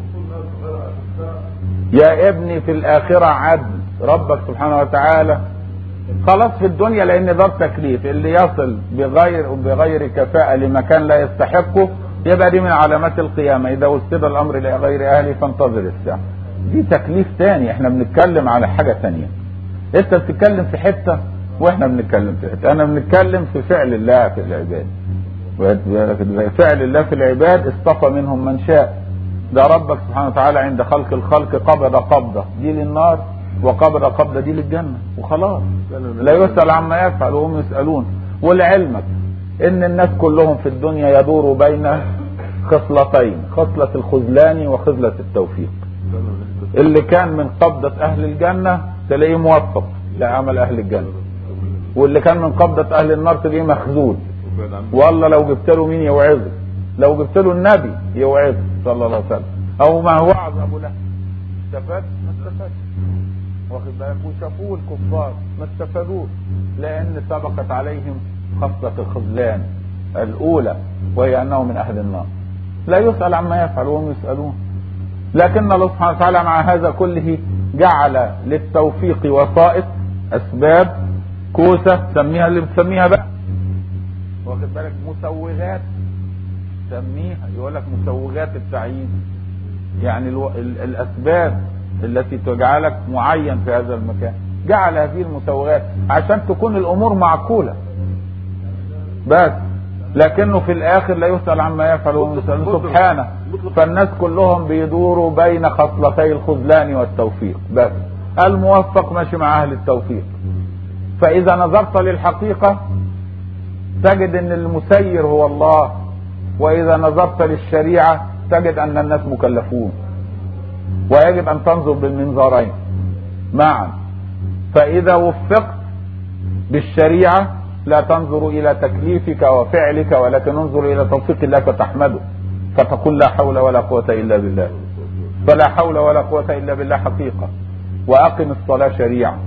A: يا ابني في الآخرة عدل ربك سبحانه وتعالى خلاص في الدنيا لأن ده تكليف اللي يصل بغير بغير كفاءة لمكان لا يستحقه يبقى دي من علامات القيامة إذا وسد الأمر لغير أهله فانتظر الساعة دي تكليف تاني احنا بنتكلم على حاجة تانية انت بتتكلم في حتة واحنا بنتكلم في حتة انا بنتكلم في فعل الله في العباد واخد بالك ازاي؟ فعل الله في العباد اصطفى منهم من شاء ده ربك سبحانه وتعالى عند خلق الخلق قبض قبضة دي للنار وقبض قبضة دي للجنة وخلاص لا يسأل عما يفعل وهم يسألون ولعلمك ان الناس كلهم في الدنيا يدوروا بين خصلتين خصلة الخذلان وخصلة التوفيق اللي كان من قبضة اهل الجنة تلاقيه موفق لعمل اهل الجنة واللي كان من قبضة اهل النار تلاقيه مخذول والله لو جبت له مين يوعظه لو جبت له النبي يوعظه صلى الله عليه وسلم او ما هو وعظ ابو لهب استفاد ما استفادش واخد بالك وشافوه الكفار ما استفادوش لان سبقت عليهم خصلة الخذلان الاولى وهي انه من اهل النار لا يسأل عما يفعل وهم يسألون لكن الله سبحانه وتعالى مع هذا كله جعل للتوفيق وسائط اسباب كوسه سميها اللي بتسميها بقى واخد بالك مسوغات سميها يقول لك مسوغات التعيين يعني الو... ال... الاسباب التي تجعلك معين في هذا المكان جعل هذه المسوغات عشان تكون الامور معقوله بس لكنه في الاخر لا يسال عما يفعل وهم يسالون سبحانه فالناس كلهم بيدوروا بين خصلتي الخذلان والتوفيق بس الموفق ماشي مع اهل التوفيق فاذا نظرت للحقيقه تجد ان المسير هو الله واذا نظرت للشريعه تجد ان الناس مكلفون ويجب ان تنظر بالمنظارين معا فاذا وفقت بالشريعه لا تنظر الى تكليفك وفعلك ولكن انظر الى توفيق الله فتحمده فتقول لا حول ولا قوه الا بالله فلا حول ولا قوه الا بالله حقيقه واقم الصلاه شريعه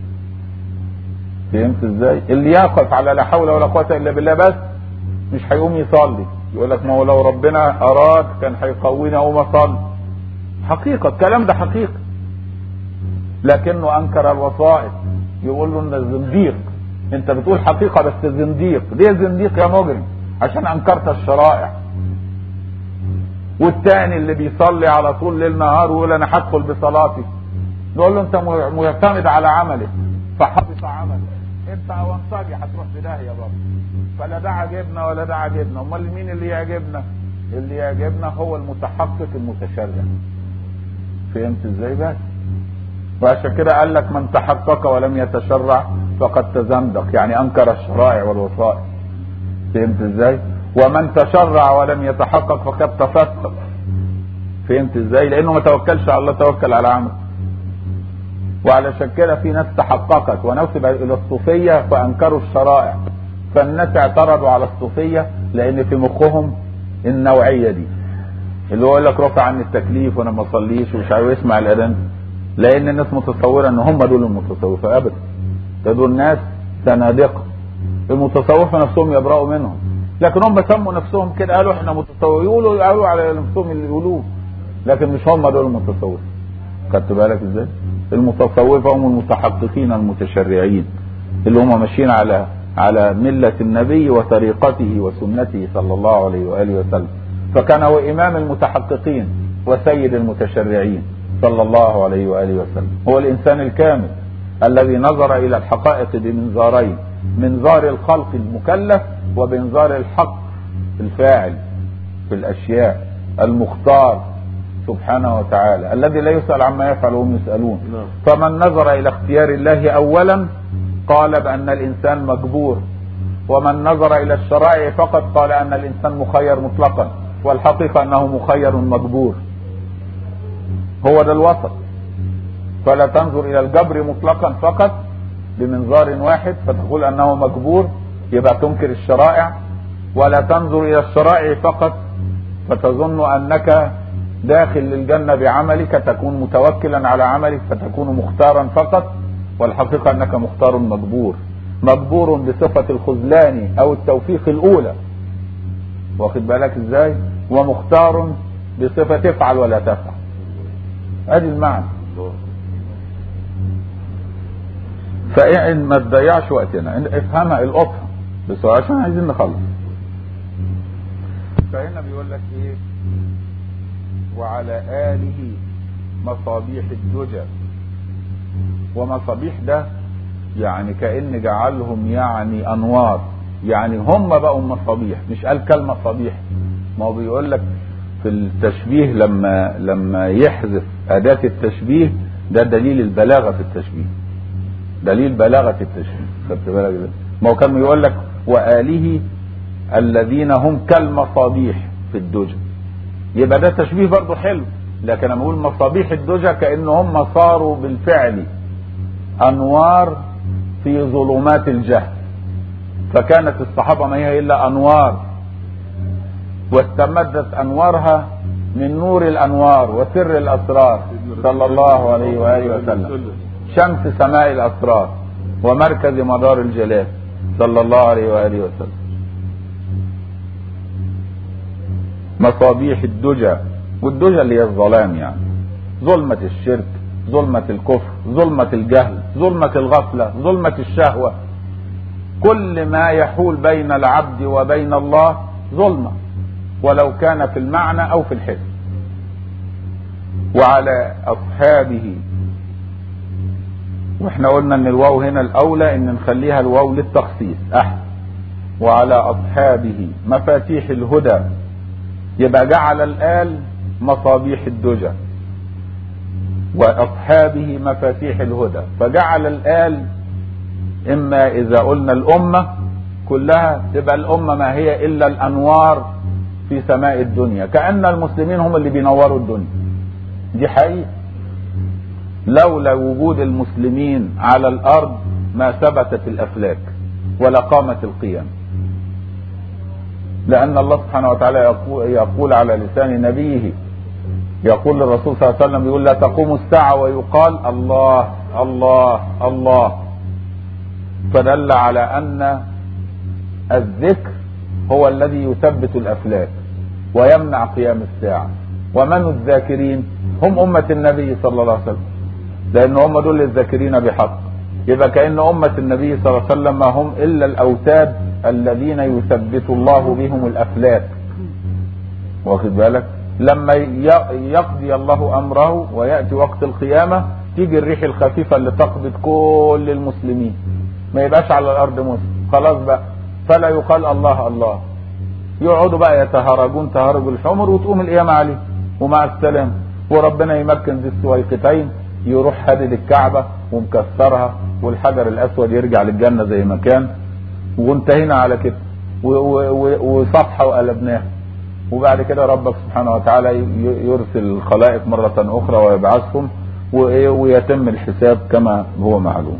A: فهمت ازاي اللي يقف على لا حول ولا قوه الا بالله بس مش هيقوم يصلي يقول لك ما هو لو ربنا اراد كان هيقوينا اقوم اصلي حقيقه الكلام ده حقيقه لكنه انكر الوسائط يقول له ان زنديق انت بتقول حقيقه بس زنديق ليه زنديق يا مجرم عشان انكرت الشرائع والتاني اللي بيصلي على طول ليل نهار ويقول انا هدخل بصلاتي نقول له انت معتمد على عملك فحبط عملك انت اونطاجي هتروح في داهيه برضه فلا ده عجبنا ولا ده عجبنا امال مين اللي يعجبنا اللي يعجبنا هو المتحقق المتشرع فهمت ازاي بس وعشان كده قال لك من تحقق ولم يتشرع فقد تزندق يعني انكر الشرائع والوصائف فهمت ازاي ومن تشرع ولم يتحقق فقد تفسق فهمت ازاي لانه ما توكلش على الله توكل على عمل وعلشان كده في ناس تحققت ونسب الى الصوفيه فانكروا الشرائع فالناس اعترضوا على الصوفيه لان في مخهم النوعيه دي اللي هو يقول لك رفع عني التكليف وانا ما اصليش ومش عارف يسمع الاذان لان الناس متصوره ان هم دول المتصوفه ابدا ده دول ناس سنادقه المتصوفه نفسهم يبرأوا منهم لكن هم سموا نفسهم كده قالوا احنا متصوفين يقولوا قالوا على نفسهم اللي يقولوه لكن مش هم دول المتصوفه خدت بالك ازاي المتصوفه هم المتحققين المتشرعين اللي هم ماشيين على على مله النبي وطريقته وسنته صلى الله عليه واله وسلم فكان هو امام المتحققين وسيد المتشرعين صلى الله عليه واله وسلم هو الانسان الكامل الذي نظر الى الحقائق بمنظارين منظار الخلق المكلف وبانظار الحق الفاعل في الاشياء المختار سبحانه وتعالى الذي لا يسأل عما يفعل وهم يسألون
C: نعم.
A: فمن نظر إلى اختيار الله أولا قال بأن الإنسان مجبور ومن نظر إلى الشرائع فقط قال أن الإنسان مخير مطلقا والحقيقة أنه مخير مجبور هو ده الوسط فلا تنظر إلى الجبر مطلقا فقط بمنظار واحد فتقول أنه مجبور يبقى تنكر الشرائع ولا تنظر إلى الشرائع فقط فتظن أنك داخل للجنة بعملك تكون متوكلا على عملك فتكون مختارا فقط والحقيقة أنك مختار مجبور مجبور بصفة الخذلان أو التوفيق الأولى واخد بالك ازاي ومختار بصفة تفعل ولا تفعل ادي المعنى فإن ما تضيعش وقتنا افهمها القطها بسرعة عشان عايزين نخلص فهنا بيقول لك ايه وعلى آله مصابيح الدجى ومصابيح ده يعني كأن جعلهم يعني أنوار يعني هم بقوا مصابيح مش قال كالمصابيح ما هو بيقول لك في التشبيه لما لما يحذف أداة التشبيه ده دليل البلاغة في التشبيه دليل بلاغة التشبيه خدت بالك ده ما هو كان بيقول لك وآله الذين هم كالمصابيح في الدجى يبقى ده تشبيه برضه حلو لكن لما اقول مصابيح الدجى كأن هم صاروا بالفعل أنوار في ظلمات الجهل فكانت الصحابة ما هي إلا أنوار واستمدت أنوارها من نور الأنوار وسر الأسرار صلى الله عليه وآله وسلم شمس سماء الأسرار ومركز مدار الجلال صلى الله عليه وآله وسلم مصابيح الدجى والدجى اللي هي الظلام يعني ظلمة الشرك ظلمة الكفر ظلمة الجهل ظلمة الغفلة ظلمة الشهوة كل ما يحول بين العبد وبين الله ظلمة ولو كان في المعنى أو في الحس وعلى أصحابه واحنا قلنا ان الواو هنا الاولى ان نخليها الواو للتخصيص احسن وعلى اصحابه مفاتيح الهدى يبقى جعل الآل مصابيح الدجى وأصحابه مفاتيح الهدى فجعل الآل إما إذا قلنا الأمة كلها تبقى الأمة ما هي إلا الأنوار في سماء الدنيا كأن المسلمين هم اللي بينوروا الدنيا دي حقيقة لولا وجود المسلمين على الأرض ما ثبتت الأفلاك ولا قامت القيم لأن الله سبحانه وتعالى يقول, يقول على لسان نبيه يقول للرسول صلى الله عليه وسلم يقول لا تقوم الساعة ويقال الله الله الله فدل على أن الذكر هو الذي يثبت الأفلاك ويمنع قيام الساعة ومن الذاكرين هم أمة النبي صلى الله عليه وسلم لأن هم دول الذاكرين بحق يبقى كأن أمة النبي صلى الله عليه وسلم ما هم إلا الأوتاد الذين يثبت الله بهم الافلاك واخد بالك لما يقضي الله امره وياتي وقت القيامه تيجي الريح الخفيفه اللي تقبض كل المسلمين ما يبقاش على الارض مسلم خلاص بقى فلا يقال الله الله يقعدوا بقى يتهرجون تهرج الحمر وتقوم القيامه عليه ومع السلامه وربنا يمكن ذي السويقتين يروح هادد الكعبة ومكسرها والحجر الاسود يرجع للجنة زي ما كان وانتهينا على كده و- و- و- وصفحة وقلبناها وبعد كده ربك سبحانه وتعالى ي- يرسل الخلائق مرة اخرى ويبعثهم وإيه ويتم الحساب كما هو معلوم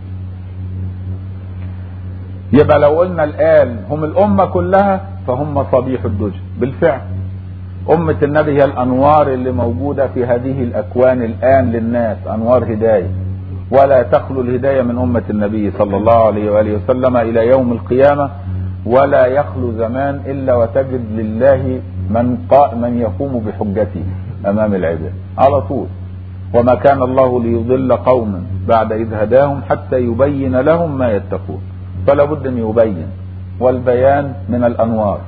A: يبقى لو قلنا الآن هم الأمة كلها فهم صبيح الدجى بالفعل أمة النبي هي الأنوار اللي موجودة في هذه الأكوان الآن للناس أنوار هداية ولا تخلو الهداية من أمة النبي صلى الله عليه وآله وسلم إلى يوم القيامة ولا يخلو زمان إلا وتجد لله من قا من يقوم بحجته أمام العباد على طول وما كان الله ليضل قوما بعد إذ هداهم حتى يبين لهم ما يتقون فلا بد أن يبين والبيان من الأنوار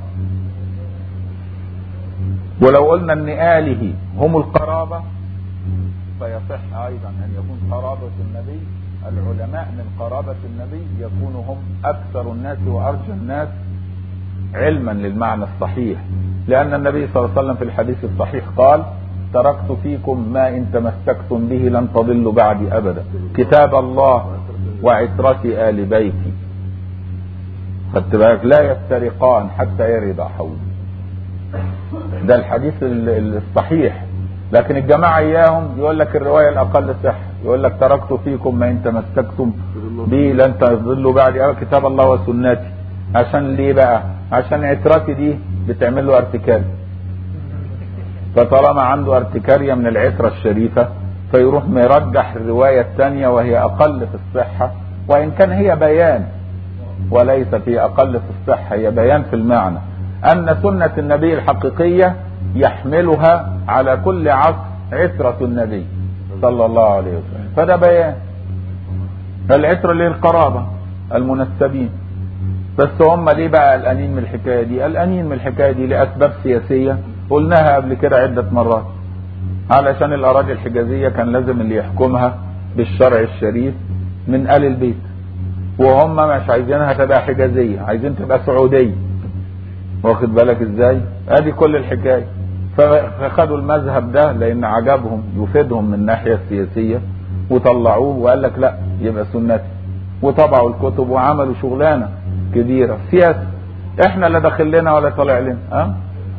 A: ولو قلنا ان آله هم القرابة فيصح ايضا ان يكون قرابة النبي العلماء من قرابة النبي يكون هم اكثر الناس وارجى الناس علما للمعنى الصحيح لان النبي صلى الله عليه وسلم في الحديث الصحيح قال تركت فيكم ما ان تمسكتم به لن تضلوا بعدي ابدا كتاب الله وعترتي ال بيتي خدت بالك لا يفترقان حتى يرد حولي ده الحديث ال- الصحيح لكن الجماعة اياهم يقول لك الرواية الاقل صحة يقول لك تركت فيكم ما ان تمسكتم به لن تضلوا بعدي ابدا كتاب الله وسنتي عشان ليه بقى عشان عترتي دي بتعمل له ارتكال فطالما عنده ارتكارية من العترة الشريفة فيروح مرجح الرواية الثانية وهي اقل في الصحة وان كان هي بيان وليس في اقل في الصحة هي بيان في المعنى ان سنة النبي الحقيقية يحملها على كل عصر عترة النبي صلى الله عليه وسلم فده بيان العترة للقرابة المنسبين بس هم ليه بقى قلقانين من الحكاية دي قلقانين من الحكاية دي لأسباب سياسية قلناها قبل كده عدة مرات علشان الأراضي الحجازية كان لازم اللي يحكمها بالشرع الشريف من آل البيت وهم مش عايزينها تبقى حجازية عايزين تبقى سعودية واخد بالك ازاي ادي كل الحكاية فخدوا المذهب ده لان عجبهم يفيدهم من الناحية السياسية وطلعوه وقال لك لا يبقى سنتي وطبعوا الكتب وعملوا شغلانة كبيرة سياسة احنا لا داخل لنا ولا طالع لنا ها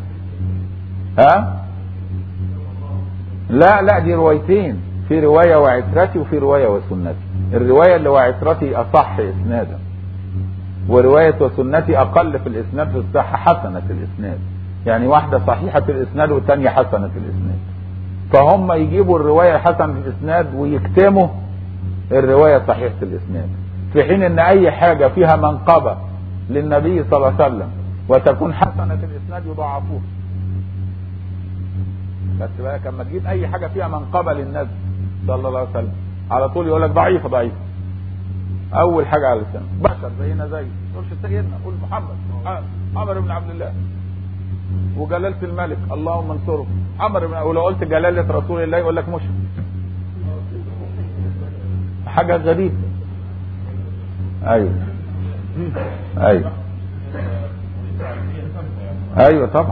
A: ها لا لا دي روايتين في رواية وعترتي وفي رواية وسنتي الرواية اللي وعترتي اصح اسنادا ورواية وسنتي أقل في الإسناد في الصحة حسنة الإسناد يعني واحدة صحيحة الإسناد والثانية حسنة الإسناد فهم يجيبوا الرواية حسنة الإسناد ويكتموا الرواية صحيحة الإسناد في حين إن أي حاجة فيها منقبة للنبي صلى الله عليه وسلم وتكون حسنة الإسناد يضاعفوها بس بالك لما تجيب أي حاجة فيها منقبة للنبي صلى الله عليه وسلم على طول يقول لك ضعيفة ضعيفة اول حاجه على اللسان بشر زينا زي تقولش سيدنا قول محمد عمر بن عبد الله وجلاله الملك اللهم انصره عمر بن ولو قلت جلاله رسول الله يقول لك مشرك حاجه غريبه ايوه ايوه ايوه طبعا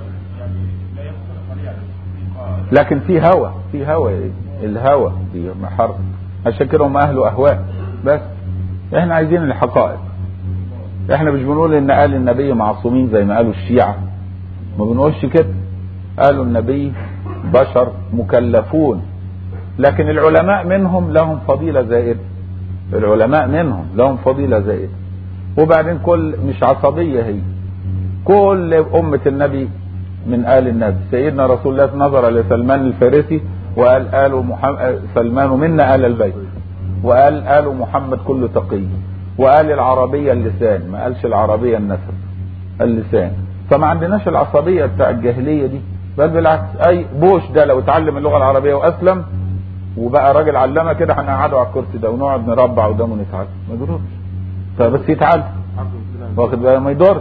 A: لكن في هوى في هوى الهوى بيحرك عشان كده هم اهل اهواء بس احنا عايزين الحقائق احنا مش بنقول ان قال النبي معصومين زي ما قالوا الشيعة ما بنقولش كده قالوا النبي بشر مكلفون لكن العلماء منهم لهم فضيلة زائدة العلماء منهم لهم فضيلة زائدة وبعدين كل مش عصبية هي كل أمة النبي من آل النبي سيدنا رسول الله نظر لسلمان الفارسي وقال آل محمد سلمان منا آل البيت وقال آل محمد كل تقي وقال العربية اللسان ما قالش العربية النسب اللسان فما عندناش العصبية بتاع الجاهلية دي بل بالعكس اي بوش ده لو اتعلم اللغة العربية واسلم وبقى راجل علامة كده هنقعده على الكرسي ده ونقعد نربع قدامه نتعلم ما يضرش فبس يتعلم واخد بالك ما يضرش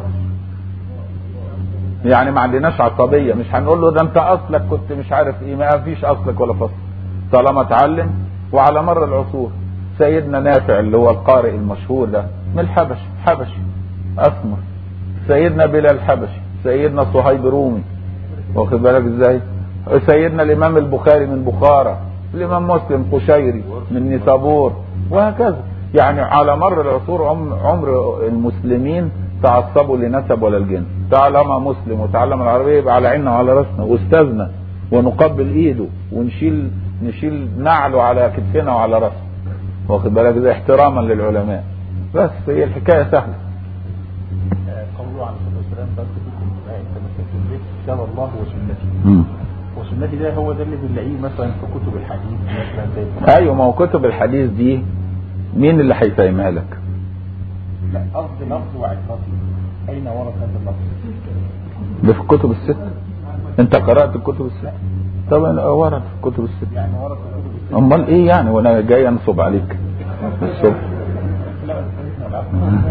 A: يعني ما عندناش عصبية مش هنقول له ده انت اصلك كنت مش عارف ايه ما فيش اصلك ولا فصل طالما اتعلم وعلى مر العصور سيدنا نافع اللي هو القارئ المشهور ده من الحبش حبشي اسمر سيدنا بلال حبشي سيدنا صهيب رومي واخد بالك ازاي سيدنا الامام البخاري من بخارى الامام مسلم قشيري من نيسابور وهكذا يعني على مر العصور عم- عمر المسلمين تعصبوا لنسب ولا الجنس تعلم مسلم وتعلم العربيه يبقى على عيننا وعلى راسنا واستاذنا ونقبل ايده ونشيل نشيل نعله على كتفنا وعلى راسنا واخد بالك ده احتراما للعلماء بس هي الحكايه سهله
B: آه، قوله عليه الصلاه والسلام بارك فيكم ما ان تمسكتم به كتاب الله وسنتي وسنتي ده هو ده اللي بنلاقيه مثلا في كتب الحديث مثلا زي
A: ايوه ما هو كتب الحديث دي مين اللي هيفهمها لك؟
B: لا قصد لفظ وعبرتي اين ورد هذا اللفظ؟
A: ده في الكتب الست انت قرات الكتب الست طبعا ورد في الكتب الست
B: يعني ورد في كتب السنة
A: امال ايه يعني وانا جاي انصب عليك الصبح
B: لا بس العفو.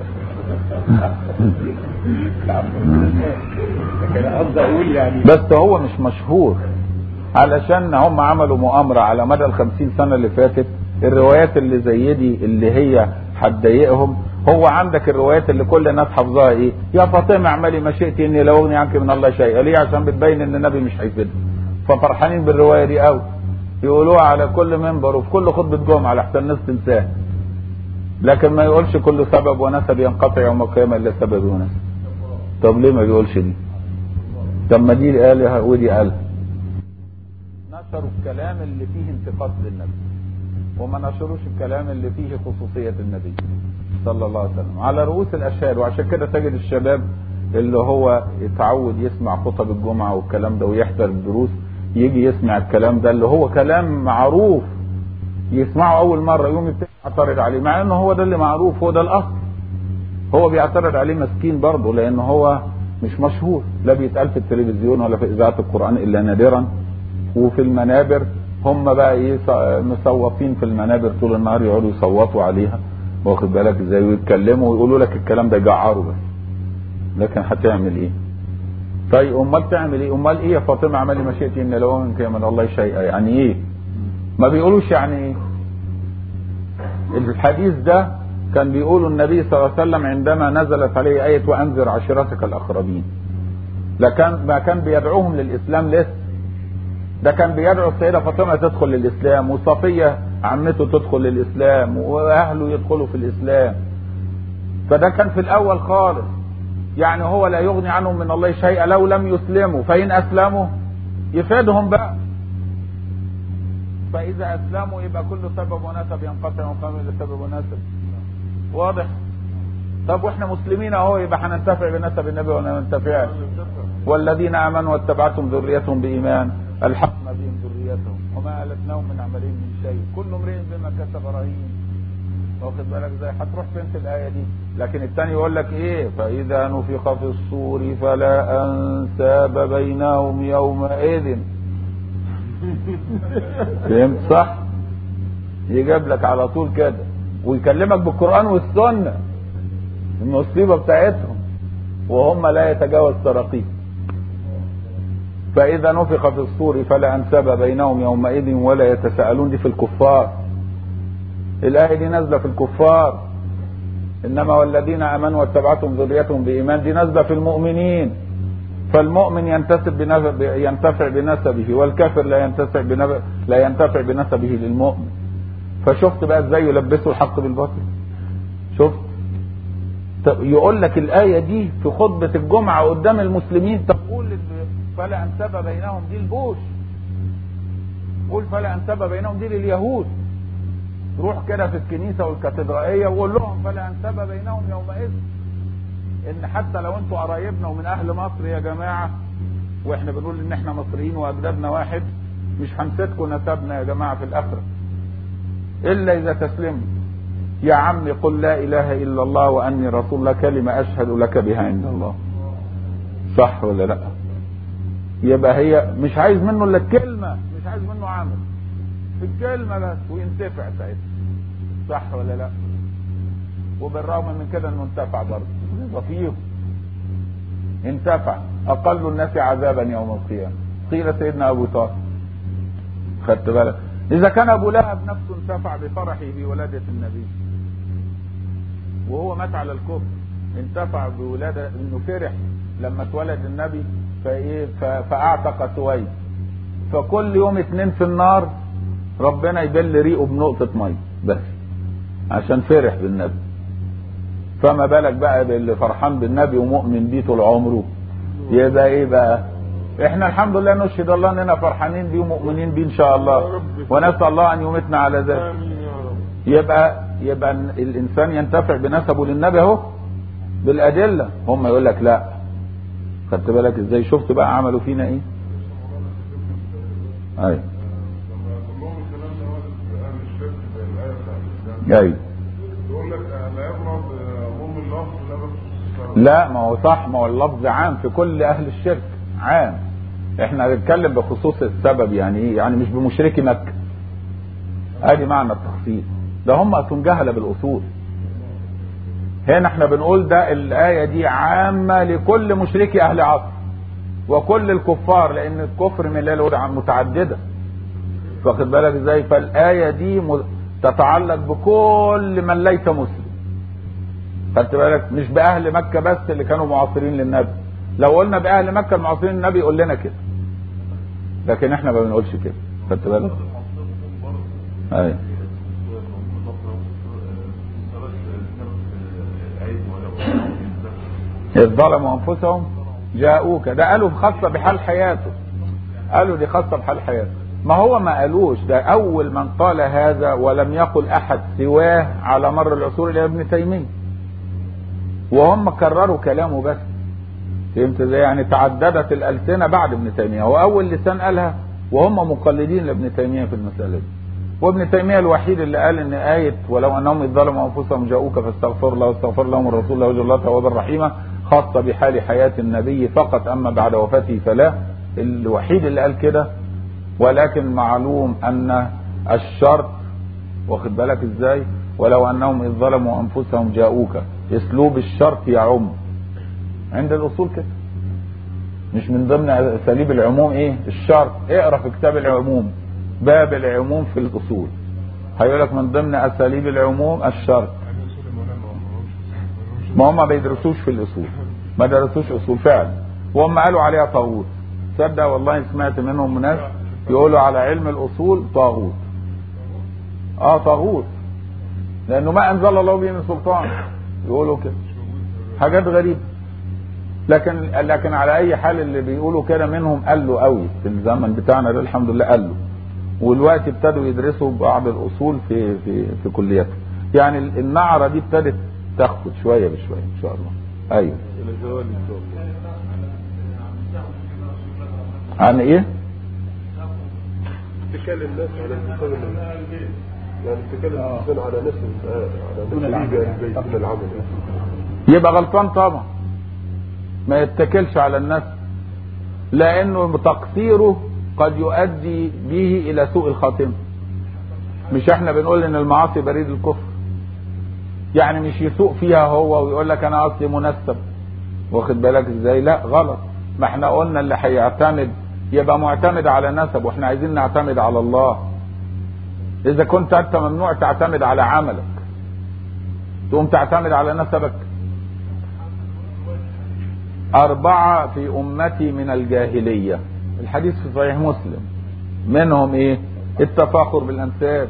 B: العفو. لكن قصدي اقول يعني
A: بس هو مش مشهور علشان هم عملوا مؤامرة على مدى الخمسين سنة اللي فاتت الروايات اللي زي دي اللي هي هتضايقهم هو عندك الروايات اللي كل الناس حافظاها ايه يا فاطمة اعملي ما شئت اني لا اغني عنك من الله شيئا ليه عشان بتبين ان النبي مش هيفيدها ففرحانين بالرواية دي قوي يقولوها على كل منبر وفي كل خطبة جمعة لحتى الناس تنساها لكن ما يقولش كل سبب ونسب ينقطع يوم القيامة الا سبب ونسب طب ليه ما بيقولش دي طب ما دي قالها ودي قالها نشروا الكلام اللي فيه انتقاص للنبي وما نشروش الكلام اللي فيه خصوصية النبي صلى الله عليه وسلم على رؤوس الأشهاد وعشان كده تجد الشباب اللي هو يتعود يسمع خطب الجمعة والكلام ده ويحضر الدروس يجي يسمع الكلام ده اللي هو كلام معروف يسمعه أول مرة يوم يبتدي يعترض عليه مع إنه هو ده اللي معروف هو ده الأصل هو بيعترض عليه مسكين برضه لأن هو مش مشهور لا بيتقال في التلفزيون ولا في إذاعة القرآن إلا نادرا وفي المنابر هم بقى ايه ص- مصوتين في المنابر طول النهار يقعدوا يصوتوا عليها واخد بالك ازاي ويتكلموا ويقولوا لك الكلام ده يجعروا بس لكن هتعمل ايه طيب امال تعمل ايه امال ايه يا فاطمه اعملي ما شئتي ان لو منك من الله شيئا يعني ايه ما بيقولوش يعني ايه الحديث ده كان بيقوله النبي صلى الله عليه وسلم عندما نزلت عليه آية وأنذر عشيرتك الأقربين لكان ما كان بيدعوهم للإسلام لسه ده كان بيدعو السيدة فاطمة تدخل للإسلام وصفية عمته تدخل للإسلام وأهله يدخلوا في الإسلام فده كان في الأول خالص يعني هو لا يغني عنهم من الله شيئا لو لم يسلموا فإن أسلموا يفيدهم بقى فإذا أسلموا يبقى كل سبب ونسب ينقطع وقام إلى سبب ونسب واضح طب واحنا مسلمين اهو يبقى هننتفع بنسب النبي ولا ما ننتفعش والذين امنوا واتبعتهم ذريتهم بايمان الحقنا بهم ذريتهم وما التناهم من عملهم من شيء كل امرئ بما كسب رهين واخد بالك ازاي هتروح فين في الايه دي لكن الثاني يقول لك ايه فاذا نفخ في الصور فلا انساب بينهم يومئذ فهمت صح يجيب لك على طول كده ويكلمك بالقران والسنه المصيبه بتاعتهم وهم لا يتجاوز تراقيم فإذا نفخ في الصور فلا أنساب بينهم يومئذ ولا يتساءلون دي في الكفار الآية دي نازلة في الكفار إنما والذين آمنوا واتبعتهم ذريتهم بإيمان دي نازلة في المؤمنين فالمؤمن ينتسب بنسب ينتفع بنسبه والكافر لا ينتفع بنب... لا ينتفع بنسبه للمؤمن فشفت بقى ازاي يلبسوا الحق بالباطل شفت طب يقول لك الآية دي في خطبة الجمعة قدام المسلمين تقول فلا أنسب بينهم دي البوش قول فلا أنسب بينهم دي لليهود روح كده في الكنيسة والكاتدرائية وقول لهم فلا أنسب بينهم يومئذ إن حتى لو أنتوا قرايبنا ومن أهل مصر يا جماعة وإحنا بنقول إن إحنا مصريين وأجدادنا واحد مش هنسيبكم نسبنا يا جماعة في الآخرة إلا إذا تسلموا يا عمي قل لا اله الا الله واني رسول الله كلمه اشهد لك بها عند الله صح ولا لا يبقى هي مش عايز منه الا الكلمه مش عايز منه عمل في الكلمه بس وينتفع ساعتها صح ولا لا وبالرغم من كده انه انتفع برضه وفيهم انتفع اقل الناس عذابا يوم القيامه قيل سيدنا ابو طالب خدت بالك اذا كان ابو لهب نفسه انتفع بفرحه بولاده النبي وهو مات على الكفر انتفع بولادة انه فرح لما اتولد النبي فايه ف- فاعتق سويد فكل يوم اتنين في النار ربنا يبل ريقه بنقطة مية بس عشان فرح بالنبي فما بالك بقى باللي فرحان بالنبي ومؤمن بيه طول عمره يبقى ايه بقى احنا الحمد لله نشهد الله اننا فرحانين بيه ومؤمنين بيه ان شاء الله ونسال الله ان يمتنا على ذلك
C: امين يا رب
A: يبقى يبقى الانسان ينتفع بنسبه للنبي اهو بالادله هم يقول لك لا خدت بالك ازاي شفت بقى عملوا فينا ايه ايوه ايوه
C: يقول لك لا يضرب ام اللفظ لا بس
A: لا ما هو صح ما هو اللفظ عام في كل اهل الشرك عام احنا بنتكلم بخصوص السبب يعني ايه يعني مش بمشركي مكه ادي معنى التخصيص ده هم اصلا جهله بالاصول هنا احنا بنقول ده الايه دي عامه لكل مشركي اهل عصر وكل الكفار لان الكفر من الله متعدده واخد بالك ازاي فالايه دي م- تتعلق بكل من ليس مسلم خدت بالك مش باهل مكه بس اللي كانوا معاصرين للنبي لو قلنا باهل مكه المعاصرين للنبي يقول لنا كده لكن احنا ما بنقولش كده خدت بالك ايوه إذ ظلموا أنفسهم جاءوك ده قالوا خاصة بحال حياته قالوا دي خاصة بحال حياته ما هو ما قالوش ده أول من قال هذا ولم يقل أحد سواه على مر العصور إلى ابن تيمية وهم كرروا كلامه بس فهمت ازاي يعني تعددت الألسنة بعد ابن تيمية هو أول لسان قالها وهم مقلدين لابن تيمية في المسألة دي وابن تيمية الوحيد اللي قال ان آية ولو انهم اذ ظلموا انفسهم جاءوك فاستغفر الله واستغفر لهم الرسول لوجه الله توابا رحيما خاصة بحال حياة النبي فقط اما بعد وفاته فلا الوحيد اللي قال كده ولكن معلوم ان الشرط واخد بالك ازاي ولو انهم اذ ظلموا انفسهم جاءوك اسلوب الشرط يعم عند الاصول كده مش من ضمن اساليب العموم ايه الشرط اقرا في كتاب العموم باب العموم في الاصول هيقول لك من ضمن اساليب العموم الشرط ما هم ما بيدرسوش في الاصول ما درسوش اصول فعلا وهم قالوا عليها طاغوت تصدق والله سمعت منهم ناس يقولوا على علم الاصول طاغوت اه طاغوت لانه ما انزل الله به من سلطان يقولوا كده حاجات غريبه لكن لكن على اي حال اللي بيقولوا كده منهم قالوا قوي في الزمن بتاعنا ده الحمد لله قالوا والوقت ابتدوا يدرسوا بعض الاصول في في في كلياتهم يعني النعره دي ابتدت تخفت شويه بشويه ان شاء الله ايوه
C: الى زوال ان شاء الله
A: عن ايه
C: اتكال الناس على انتساب النبي يعني اتكال الانسان على نسب على
B: دون
C: نسب
B: العمل.
C: اهل البيت دون العمل
A: يبقى غلطان طبعا ما يتكلش على النفس لانه تقصيره قد يؤدي به الى سوء الخاتمه مش احنا بنقول ان المعاصي بريد الكفر يعني مش يسوء فيها هو ويقول لك انا اصلي منسب واخد بالك ازاي لا غلط ما احنا قلنا اللي هيعتمد يبقى معتمد على نسب واحنا عايزين نعتمد على الله اذا كنت انت ممنوع تعتمد على عملك تقوم تعتمد على نسبك أربعة في أمتي من الجاهلية الحديث في صحيح مسلم منهم إيه التفاخر بالأنساب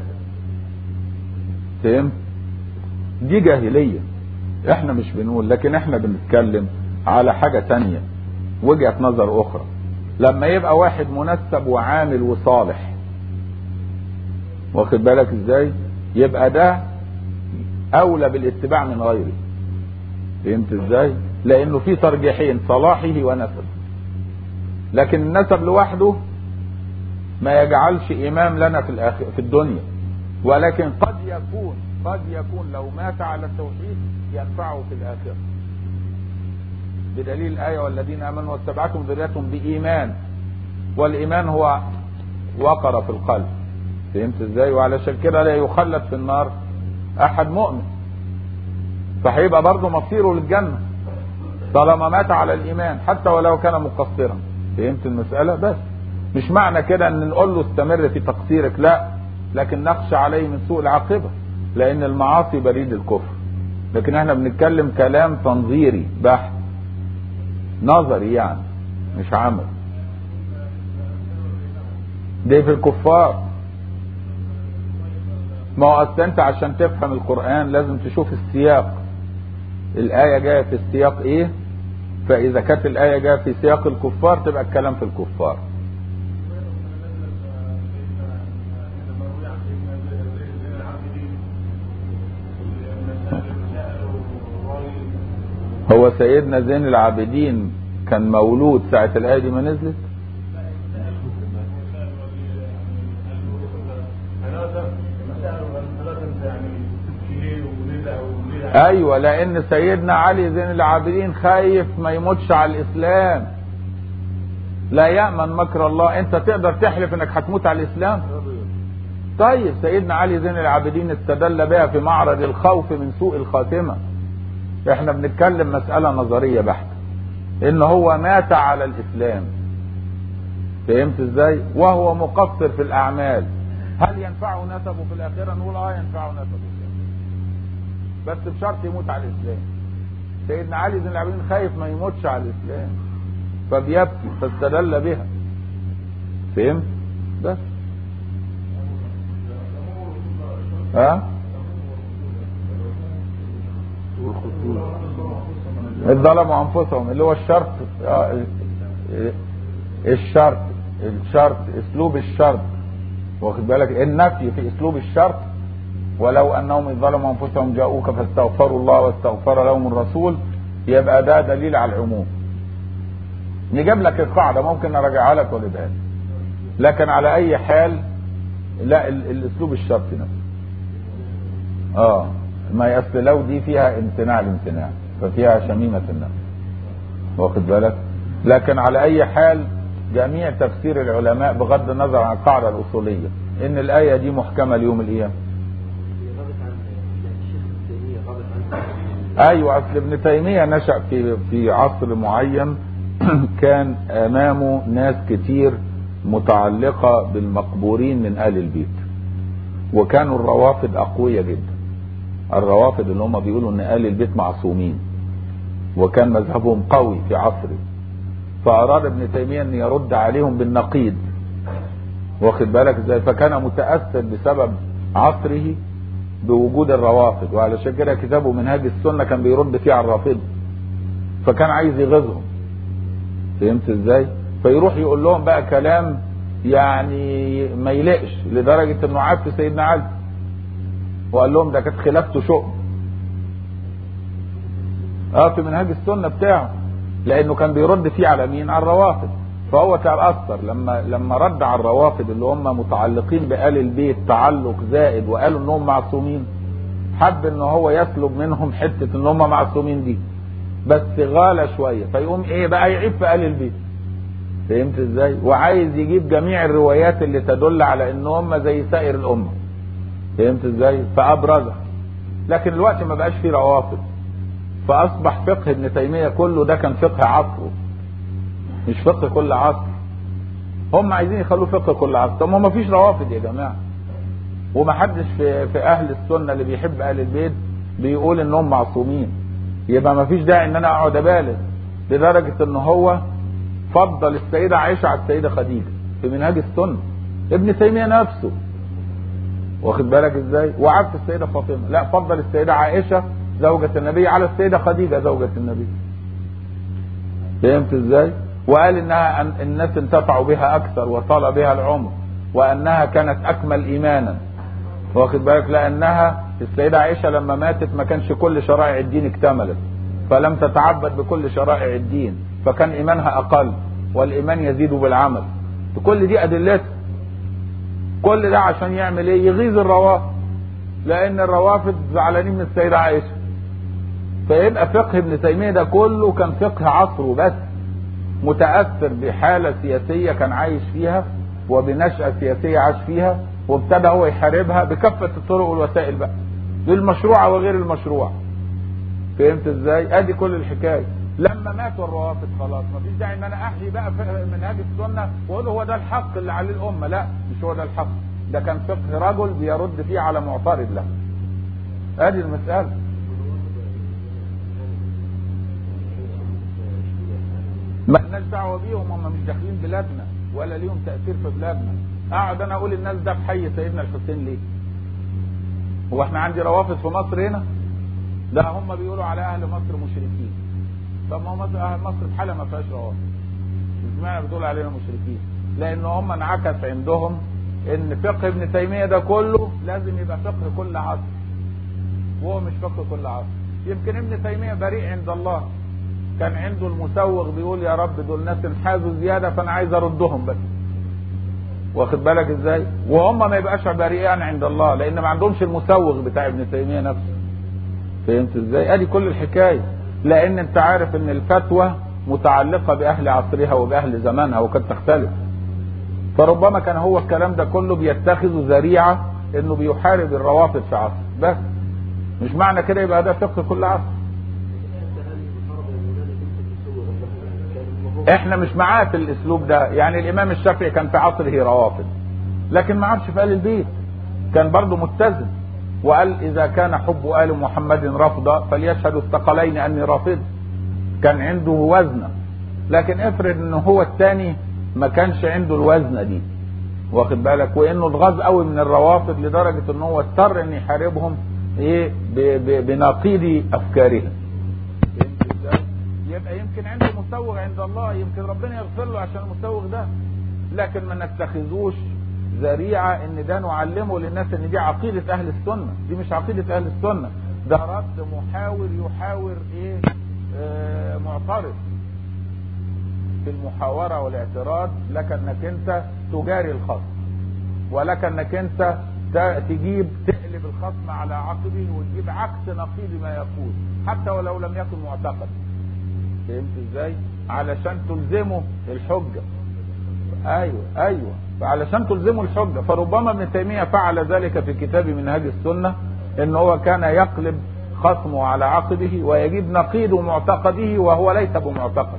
A: فهمت دي جاهلية احنا مش بنقول لكن احنا بنتكلم على حاجة تانية وجهة نظر أخرى لما يبقى واحد منسب وعامل وصالح واخد بالك ازاي يبقى ده أولى بالاتباع من غيره فهمت ازاي لانه في ترجيحين صلاحه ونسب لكن النسب لوحده ما يجعلش امام لنا في الآخر في الدنيا ولكن قد يكون قد يكون لو مات على التوحيد ينفعه في الاخره بدليل الايه والذين امنوا واتبعتهم ذريتهم بايمان والايمان هو وقر في القلب فهمت ازاي وعلشان كده لا يخلد في النار احد مؤمن فهيبقى برضه مصيره للجنه طالما مات على الايمان حتى ولو كان مقصرا فهمت المساله بس مش معنى كده ان نقول له استمر في تقصيرك لا لكن نخشى عليه من سوء العاقبه لان المعاصي بريد الكفر لكن احنا بنتكلم كلام تنظيري بحت نظري يعني مش عمل دي في الكفار ما هو اصل انت عشان تفهم القرآن لازم تشوف السياق الآية جاية في السياق ايه فإذا كانت الآية جاية في سياق الكفار تبقى الكلام في الكفار هو سيدنا زين العابدين كان مولود ساعة الآية دي ما نزلت ايوه لان سيدنا علي زين العابدين خايف ما يموتش على الاسلام لا يأمن مكر الله انت تقدر تحلف انك هتموت على الاسلام طيب سيدنا علي زين العابدين استدل بها في معرض الخوف من سوء الخاتمة احنا بنتكلم مسألة نظرية بحتة ان هو مات على الاسلام فهمت ازاي وهو مقصر في الاعمال هل ينفعه نسبه في الاخرة نقول اه ينفعه نسبه في الآخرة. بس بشرط يموت على الاسلام سيدنا علي بن العابدين خايف ما يموتش على الاسلام فبيبكي فاستدل بها فهمت بس ها ظلموا انفسهم اللي هو الشرط آه، الشرط الشرط اسلوب الشرط واخد بالك النفي في اسلوب الشرط ولو انهم اذ ظلموا انفسهم جاءوك فاستغفروا الله واستغفر لهم الرسول يبقى ده دليل على العموم نجيب لك القاعده ممكن نراجعها لك واجيبها لك لكن على اي حال لا ال- الاسلوب الشرطي نفسه اه ما اصل لو دي فيها امتناع الامتناع ففيها شميمه النفس واخد بالك لكن على اي حال جميع تفسير العلماء بغض النظر عن القاعده الاصوليه ان الايه دي محكمه ليوم القيامه ايوه اصل ابن تيميه نشا في في عصر معين كان امامه ناس كتير متعلقه بالمقبورين من ال البيت وكانوا الروافد اقوياء جدا الروافد اللي هم بيقولوا ان ال البيت معصومين وكان مذهبهم قوي في عصره فاراد ابن تيميه ان يرد عليهم بالنقيض واخد بالك ازاي فكان متاثر بسبب عصره بوجود الروافض وعلشان كده كتابه منهاج السنه كان بيرد فيه على الرافضه فكان عايز يغيظهم فهمت ازاي فيروح يقول لهم بقى كلام يعني ما يلقش لدرجه انه عاد في سيدنا علي وقال لهم ده كانت خلافته شؤم اه في منهاج السنه بتاعه لانه كان بيرد فيه على مين على الروافض فهو تاثر لما لما رد على الروافض اللي هم متعلقين بآل البيت تعلق زائد وقالوا انهم معصومين حب ان هو يسلب منهم حته ان هم معصومين دي بس غالى شويه فيقوم ايه بقى يعيب في آل البيت فهمت ازاي وعايز يجيب جميع الروايات اللي تدل على ان هم زي سائر الامه فهمت ازاي فابرزها لكن الوقت ما بقاش فيه روافض فاصبح فقه ابن تيميه كله ده كان فقه عصره مش فقه كل عصر هم عايزين يخلوه فقه كل عصر طب ما ما فيش روافض يا جماعه وما حدش في في اهل السنه اللي بيحب اهل البيت بيقول انهم معصومين يبقى ما فيش داعي ان انا اقعد ابالغ لدرجه ان هو فضل السيده عائشه على السيده خديجه في منهاج السنه ابن تيميه نفسه واخد بالك ازاي وعكس السيده فاطمه لا فضل السيده عائشه زوجة النبي على السيدة خديجة زوجة النبي فهمت ازاي وقال انها أن الناس انتفعوا بها اكثر وطال بها العمر وانها كانت اكمل ايمانا واخد بالك لانها السيدة عائشة لما ماتت ما كانش كل شرائع الدين اكتملت فلم تتعبد بكل شرائع الدين فكان ايمانها اقل والايمان يزيد بالعمل كل دي ادلتها كل ده عشان يعمل ايه يغيظ الروافض لان الروافض زعلانين من السيدة عائشة فيبقى فقه ابن تيمية ده كله كان فقه عصره بس متأثر بحالة سياسية كان عايش فيها وبنشأة سياسية عاش فيها وابتدى هو يحاربها بكافة الطرق والوسائل بقى للمشروع وغير المشروع فهمت ازاي؟ ادي كل الحكاية لما ماتوا الروافض خلاص مفيش داعي ان انا احيي بقى منهاج السنة واقول هو ده الحق اللي عليه الامة لا مش هو ده الحق ده كان فقه رجل بيرد فيه على معترض له ادي المسألة ما لناش دعوه بيهم هم مش داخلين بلادنا ولا ليهم تاثير في بلادنا اقعد انا اقول الناس ده في حي سيدنا الحسين ليه هو احنا عندي روافض في مصر هنا ده هم بيقولوا على اهل مصر مشركين طب ما هو مصر اهل مصر في حاله ما فيهاش روافض اشمعنى بتقول علينا مشركين لان هم انعكس عندهم ان فقه ابن تيميه ده كله لازم يبقى فقه كل عصر وهو مش فقه كل عصر يمكن ابن تيميه بريء عند الله كان عنده المسوغ بيقول يا رب دول ناس انحازوا زياده فانا عايز اردهم بس واخد بالك ازاي وهم ما يبقاش بريئان عند الله لان ما عندهمش المسوغ بتاع ابن تيميه نفسه فهمت ازاي ادي كل الحكايه لان انت عارف ان الفتوى متعلقه باهل عصرها وباهل زمانها وقد تختلف فربما كان هو الكلام ده كله بيتخذ ذريعه انه بيحارب الروافض في عصر بس مش معنى كده يبقى ده فقه كل عصر احنا مش معاه في الاسلوب ده يعني الامام الشافعي كان في عصره روافض لكن ما عادش في ال البيت كان برضه متزن وقال اذا كان حب ال محمد رفضا فليشهدوا الثقلين اني رافض كان عنده وزنه لكن افرض ان هو الثاني ما كانش عنده الوزنه دي واخد بالك وانه اتغاظ قوي من الروافض لدرجه ان هو اضطر ان يحاربهم ايه ب- ب- بنقيض افكارهم فهمت ازاي؟ يبقى يمكن عنده مسوغ عند الله يمكن ربنا يغفر له عشان المسوغ ده لكن ما نتخذوش ذريعه ان ده نعلمه للناس ان دي عقيده اهل السنه دي مش عقيده اهل السنه ده رد محاور يحاور ايه آه معترض في المحاورة والاعتراض لك انك انت تجاري الخصم ولك انك انت ت- تجيب تقلب الخصم على عقبه وتجيب عكس نقيض ما يقول حتى ولو لم يكن معتقد فهمت ازاي علشان تلزمه الحجة ايوه ايوه فعلشان تلزمه الحجة فربما ابن تيمية فعل ذلك في كتاب منهاج السنة ان هو كان يقلب خصمه على عقبه ويجيب نقيض معتقده وهو ليس بمعتقد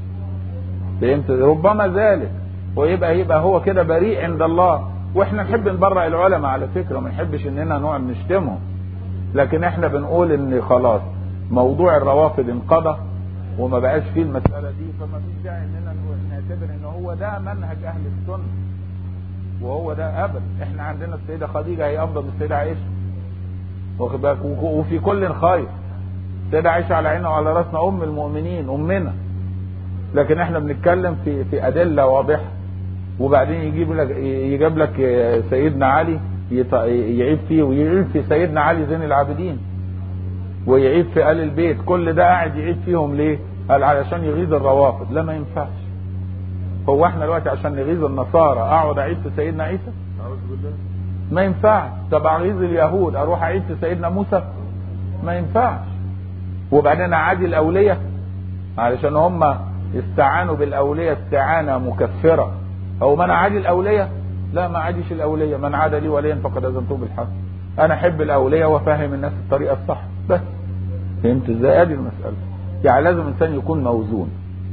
A: فهمت ربما ذلك ويبقى يبقى هو كده بريء عند الله واحنا نحب نبرأ العلماء على فكره ما نحبش اننا نقعد نشتمهم لكن احنا بنقول ان خلاص موضوع الروافض انقضى وما بقاش فيه المساله دي فما فيش داعي اننا نقول- نعتبر ان هو ده منهج اهل السنه وهو ده ابدا احنا عندنا السيده خديجه هي افضل من السيده عائشه واخد بالك وك- وفي كل خير السيده عائشه على عيننا وعلى راسنا ام المؤمنين امنا لكن احنا بنتكلم في في ادله واضحه وبعدين يجيب لك يجيب لك سيدنا علي يط- يعيب فيه ويعيب في سيدنا علي زين العابدين ويعيب في ال البيت كل ده قاعد يعيب فيهم ليه؟ قال علشان يغيظ الروافض لا ما ينفعش هو احنا دلوقتي عشان نغيظ النصارى اقعد اعيب في سيدنا عيسى؟
C: أعوذ بالله
A: ما ينفعش طب اغيظ اليهود اروح اعيد في سيدنا موسى ما ينفعش وبعدين اعادي الاولياء علشان هم استعانوا بالاولياء استعانه مكفره او من عادي الاولياء لا ما عاديش الاولياء من عاد لي وليا فقد اذنته بالحق انا احب الاولياء وافهم الناس الطريقه الصح بس فهمت ازاي ادي المساله يعني لازم الانسان يكون موزون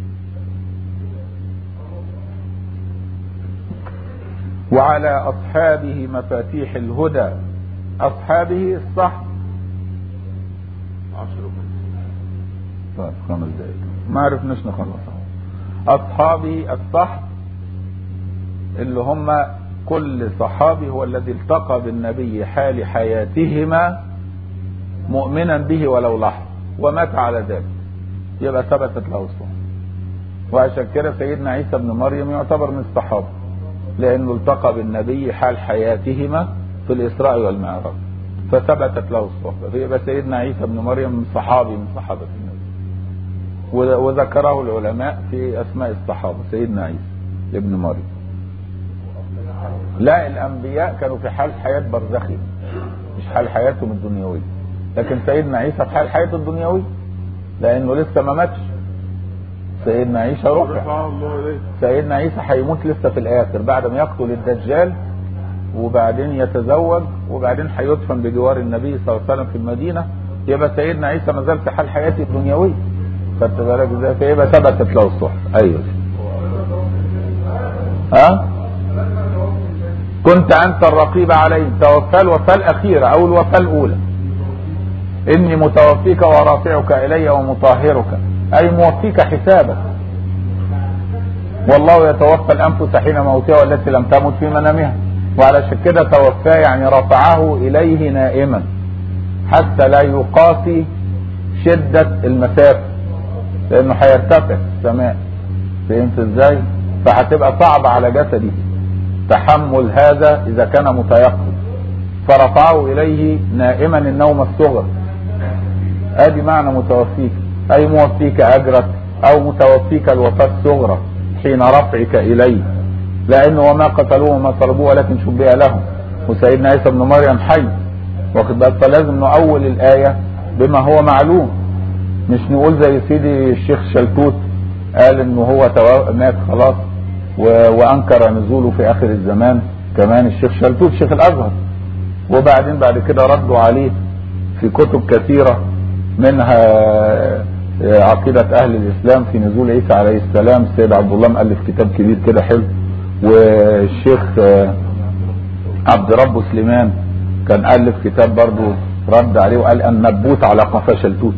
A: وعلى أصحابه مفاتيح الهدى أصحابه الصح
C: عشر
A: طيب خمس دقايق ما عرفناش نخلص أصحابه الصح اللي هم كل صحابي هو الذي التقى بالنبي حال حياتهما مؤمنا به ولو لحظة ومات على ذلك يبقى ثبتت له الصحبة وعشان كده سيدنا عيسى بن مريم يعتبر من الصحابة لأنه التقى بالنبي حال حياتهما في الإسراء والمعراج فثبتت له الصحبة فيبقى سيدنا عيسى بن مريم صحابي من صحابة النبي وذ- وذكره العلماء في أسماء الصحابة سيدنا عيسى ابن مريم لا الأنبياء كانوا في حال حياة برزخي مش حال حياتهم الدنيوية لكن سيدنا عيسى في حال حياته الدنيوية لأنه لسه ما ماتش سيدنا عيسى رفع
C: رفع الله إليه
A: سيدنا عيسى هيموت لسه في الاخر بعد ما يقتل الدجال وبعدين يتزوج وبعدين هيدفن بجوار النبي صلى الله عليه وسلم في المدينه يبقى سيدنا عيسى ما زال في حال حياته الدنيويه خدت بالك ازاي فيبقى ثبتت له الصحبه ايوه ها كنت انت الرقيب عليهم توفى الوفاه الاخيره او الوفاه الاولى اني متوفيك ورافعك الي ومطهرك اي موفيك حسابك والله يتوفى الانفس حين موتها والتي لم تمت في منامها وعلى كده توفاه يعني رفعه اليه نائما حتى لا يقاسي شدة المسافة لانه هيرتفع في السماء فهمت ازاي فهتبقى صعبة على جسدي تحمل هذا اذا كان متيقظ فرفعه اليه نائما النوم الصغر ادي معنى متوفيك اي موفيك اجرك او متوفيك الوفاة الصغرى حين رفعك اليه لانه وما قتلوه وما صلبوه ولكن شبه لهم وسيدنا عيسى ابن مريم حي واخد بالك فلازم نؤول الايه بما هو معلوم مش نقول زي سيدي الشيخ شلتوت قال انه هو تو... مات خلاص و... وانكر نزوله في اخر الزمان كمان الشيخ شلتوت شيخ الازهر وبعدين بعد كده ردوا عليه في كتب كثيرة منها عقيدة اهل الاسلام في نزول عيسى عليه السلام السيد عبد الله مؤلف كتاب كبير كده حلو والشيخ عبد رب سليمان كان الف كتاب برضه رد عليه وقال النبوت على قفا شلتوت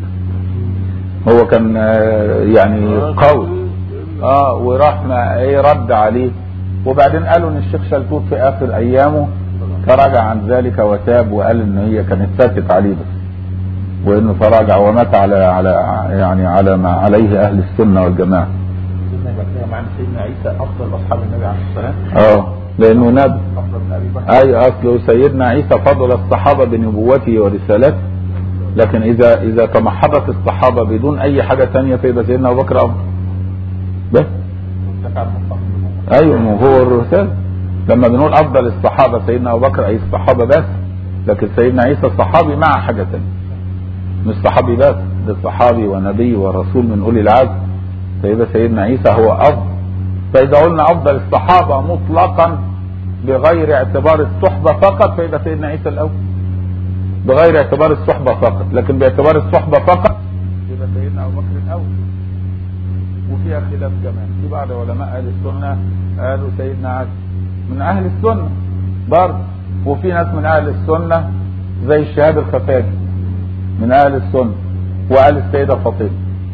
A: هو كان يعني قوي اه وراح ما ايه رد عليه وبعدين قالوا ان الشيخ شلتوت في اخر ايامه تراجع عن ذلك وتاب وقال ان هي كانت ساكت عليه بس وانه تراجع ومات على على يعني على ما عليه اهل السنه والجماعه.
B: سيدنا يبقى كده معنى سيدنا عيسى افضل اصحاب النبي عليه الصلاه والسلام
A: اه لانه نبي
B: افضل من ابي بكر
A: اي اصله سيدنا عيسى فضل الصحابه بنبوته ورسالته لكن اذا اذا تمحضت الصحابه بدون اي حاجه ثانيه فيبقى سيدنا ابو بكر افضل بس
B: ارتفع المقام
A: ايوه ما هو الرسالة لما بنقول افضل الصحابه سيدنا ابو بكر اي الصحابه بس لكن سيدنا عيسى صحابي مع حاجه ثانيه مش صحابي بس ده صحابي ونبي ورسول من اولي العزم فيبقى سيدنا عيسى هو افضل فاذا قلنا افضل الصحابه مطلقا بغير اعتبار الصحبه فقط فيبقى سيدنا عيسى الاول بغير اعتبار الصحبه فقط لكن باعتبار الصحبه فقط يبقى سيدنا ابو بكر الاول وفيها خلاف كمان في بعض علماء اهل السنه قالوا سيدنا علي من اهل السنه برضه وفي ناس من اهل السنه زي الشهاب الخفاجي من اهل السنه وقال السيده فاطمه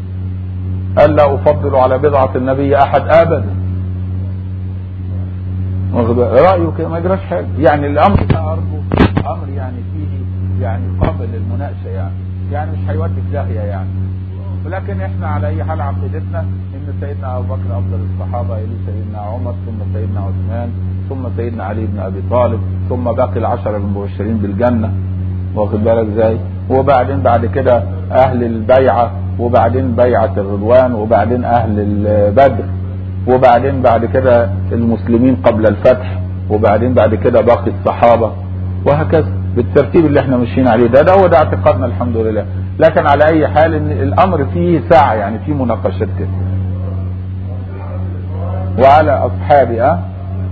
A: قال لا افضل على بضعه النبي احد ابدا واخد بالك؟ رايه كده ما يجراش حاجه يعني الامر ده ارجو امر يعني فيه يعني قابل للمناقشه يعني يعني مش هيودي في داهيه يعني ولكن احنا على اي حال عقيدتنا ان سيدنا ابو بكر افضل الصحابه يلي سيدنا عمر ثم سيدنا عثمان ثم سيدنا علي بن ابي طالب ثم باقي العشره المبشرين بالجنه واخد بالك ازاي وبعدين بعد كده اهل البيعه وبعدين بيعه الرضوان وبعدين اهل البدر وبعدين بعد كده المسلمين قبل الفتح وبعدين بعد كده باقي الصحابه وهكذا بالترتيب اللي احنا ماشيين عليه ده ده هو ده اعتقادنا الحمد لله لكن على اي حال ان الامر فيه ساعه يعني فيه مناقشات كده وعلى اصحابي اه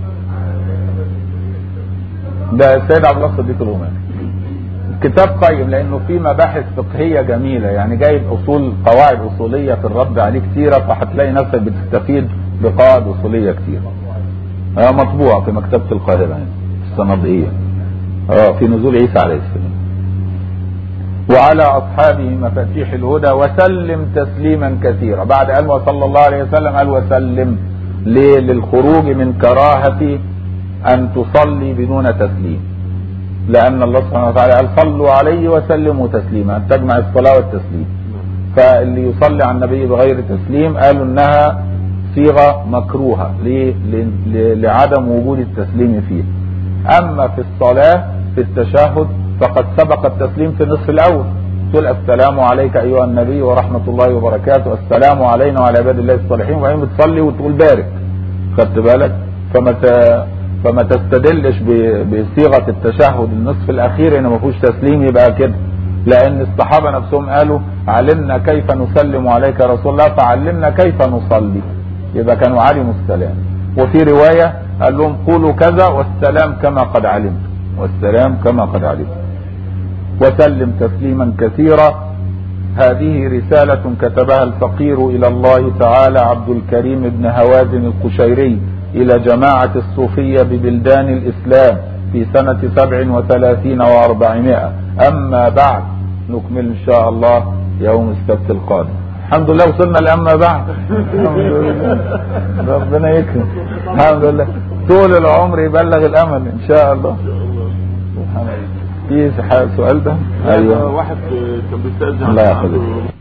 A: ده السيد عبد الله الصديق الغماري كتاب قيم لانه فيه مباحث فقهيه جميله يعني جايب اصول قواعد اصوليه في الرد عليه كثيره فهتلاقي نفسك بتستفيد بقواعد اصوليه كثيره اه مطبوع في مكتبه القاهره يعني الصناديقيه اه في نزول عيسى عليه السلام وعلى اصحابه مفاتيح الهدى وسلم تسليما كثيرا بعد قال وصلى الله عليه وسلم قال وسلم ليه للخروج من كراهه ان تصلي بدون تسليم لان الله سبحانه وتعالى قال صلوا عليه وسلموا تسليما ان تجمع الصلاه والتسليم فاللي يصلي على النبي بغير تسليم قالوا انها صيغه مكروهه ليه؟ ل- لعدم وجود التسليم فيه اما في الصلاه في التشهد فقد سبق التسليم في النصف الاول تقول السلام عليك ايها النبي ورحمه الله وبركاته السلام علينا وعلى عباد الله الصالحين وبعدين بتصلي وتقول بارك خدت بالك فما ت- فما تستدلش ب- بصيغه التشهد النصف الاخير ان ما فيهوش تسليم يبقى كده لان الصحابه نفسهم قالوا علمنا كيف نسلم عليك يا رسول الله فعلمنا كيف نصلي يبقى كانوا علموا السلام وفي روايه قال لهم قولوا كذا والسلام كما قد علمت والسلام كما قد علمت وسلم تسليما كثيرا هذه رسالة كتبها الفقير إلى الله تعالى عبد الكريم بن هوازن القشيري إلى جماعة الصوفية ببلدان الإسلام في سنة سبع وثلاثين وأربعمائة أما بعد نكمل إن شاء الله يوم السبت القادم الحمد لله وصلنا لأما بعد الحمد لله ربنا يكرم الحمد لله طول العمر يبلغ الأمل إن شاء الله في سؤال ده
C: ايوه واحد كان بيستأذن
A: الله يخليك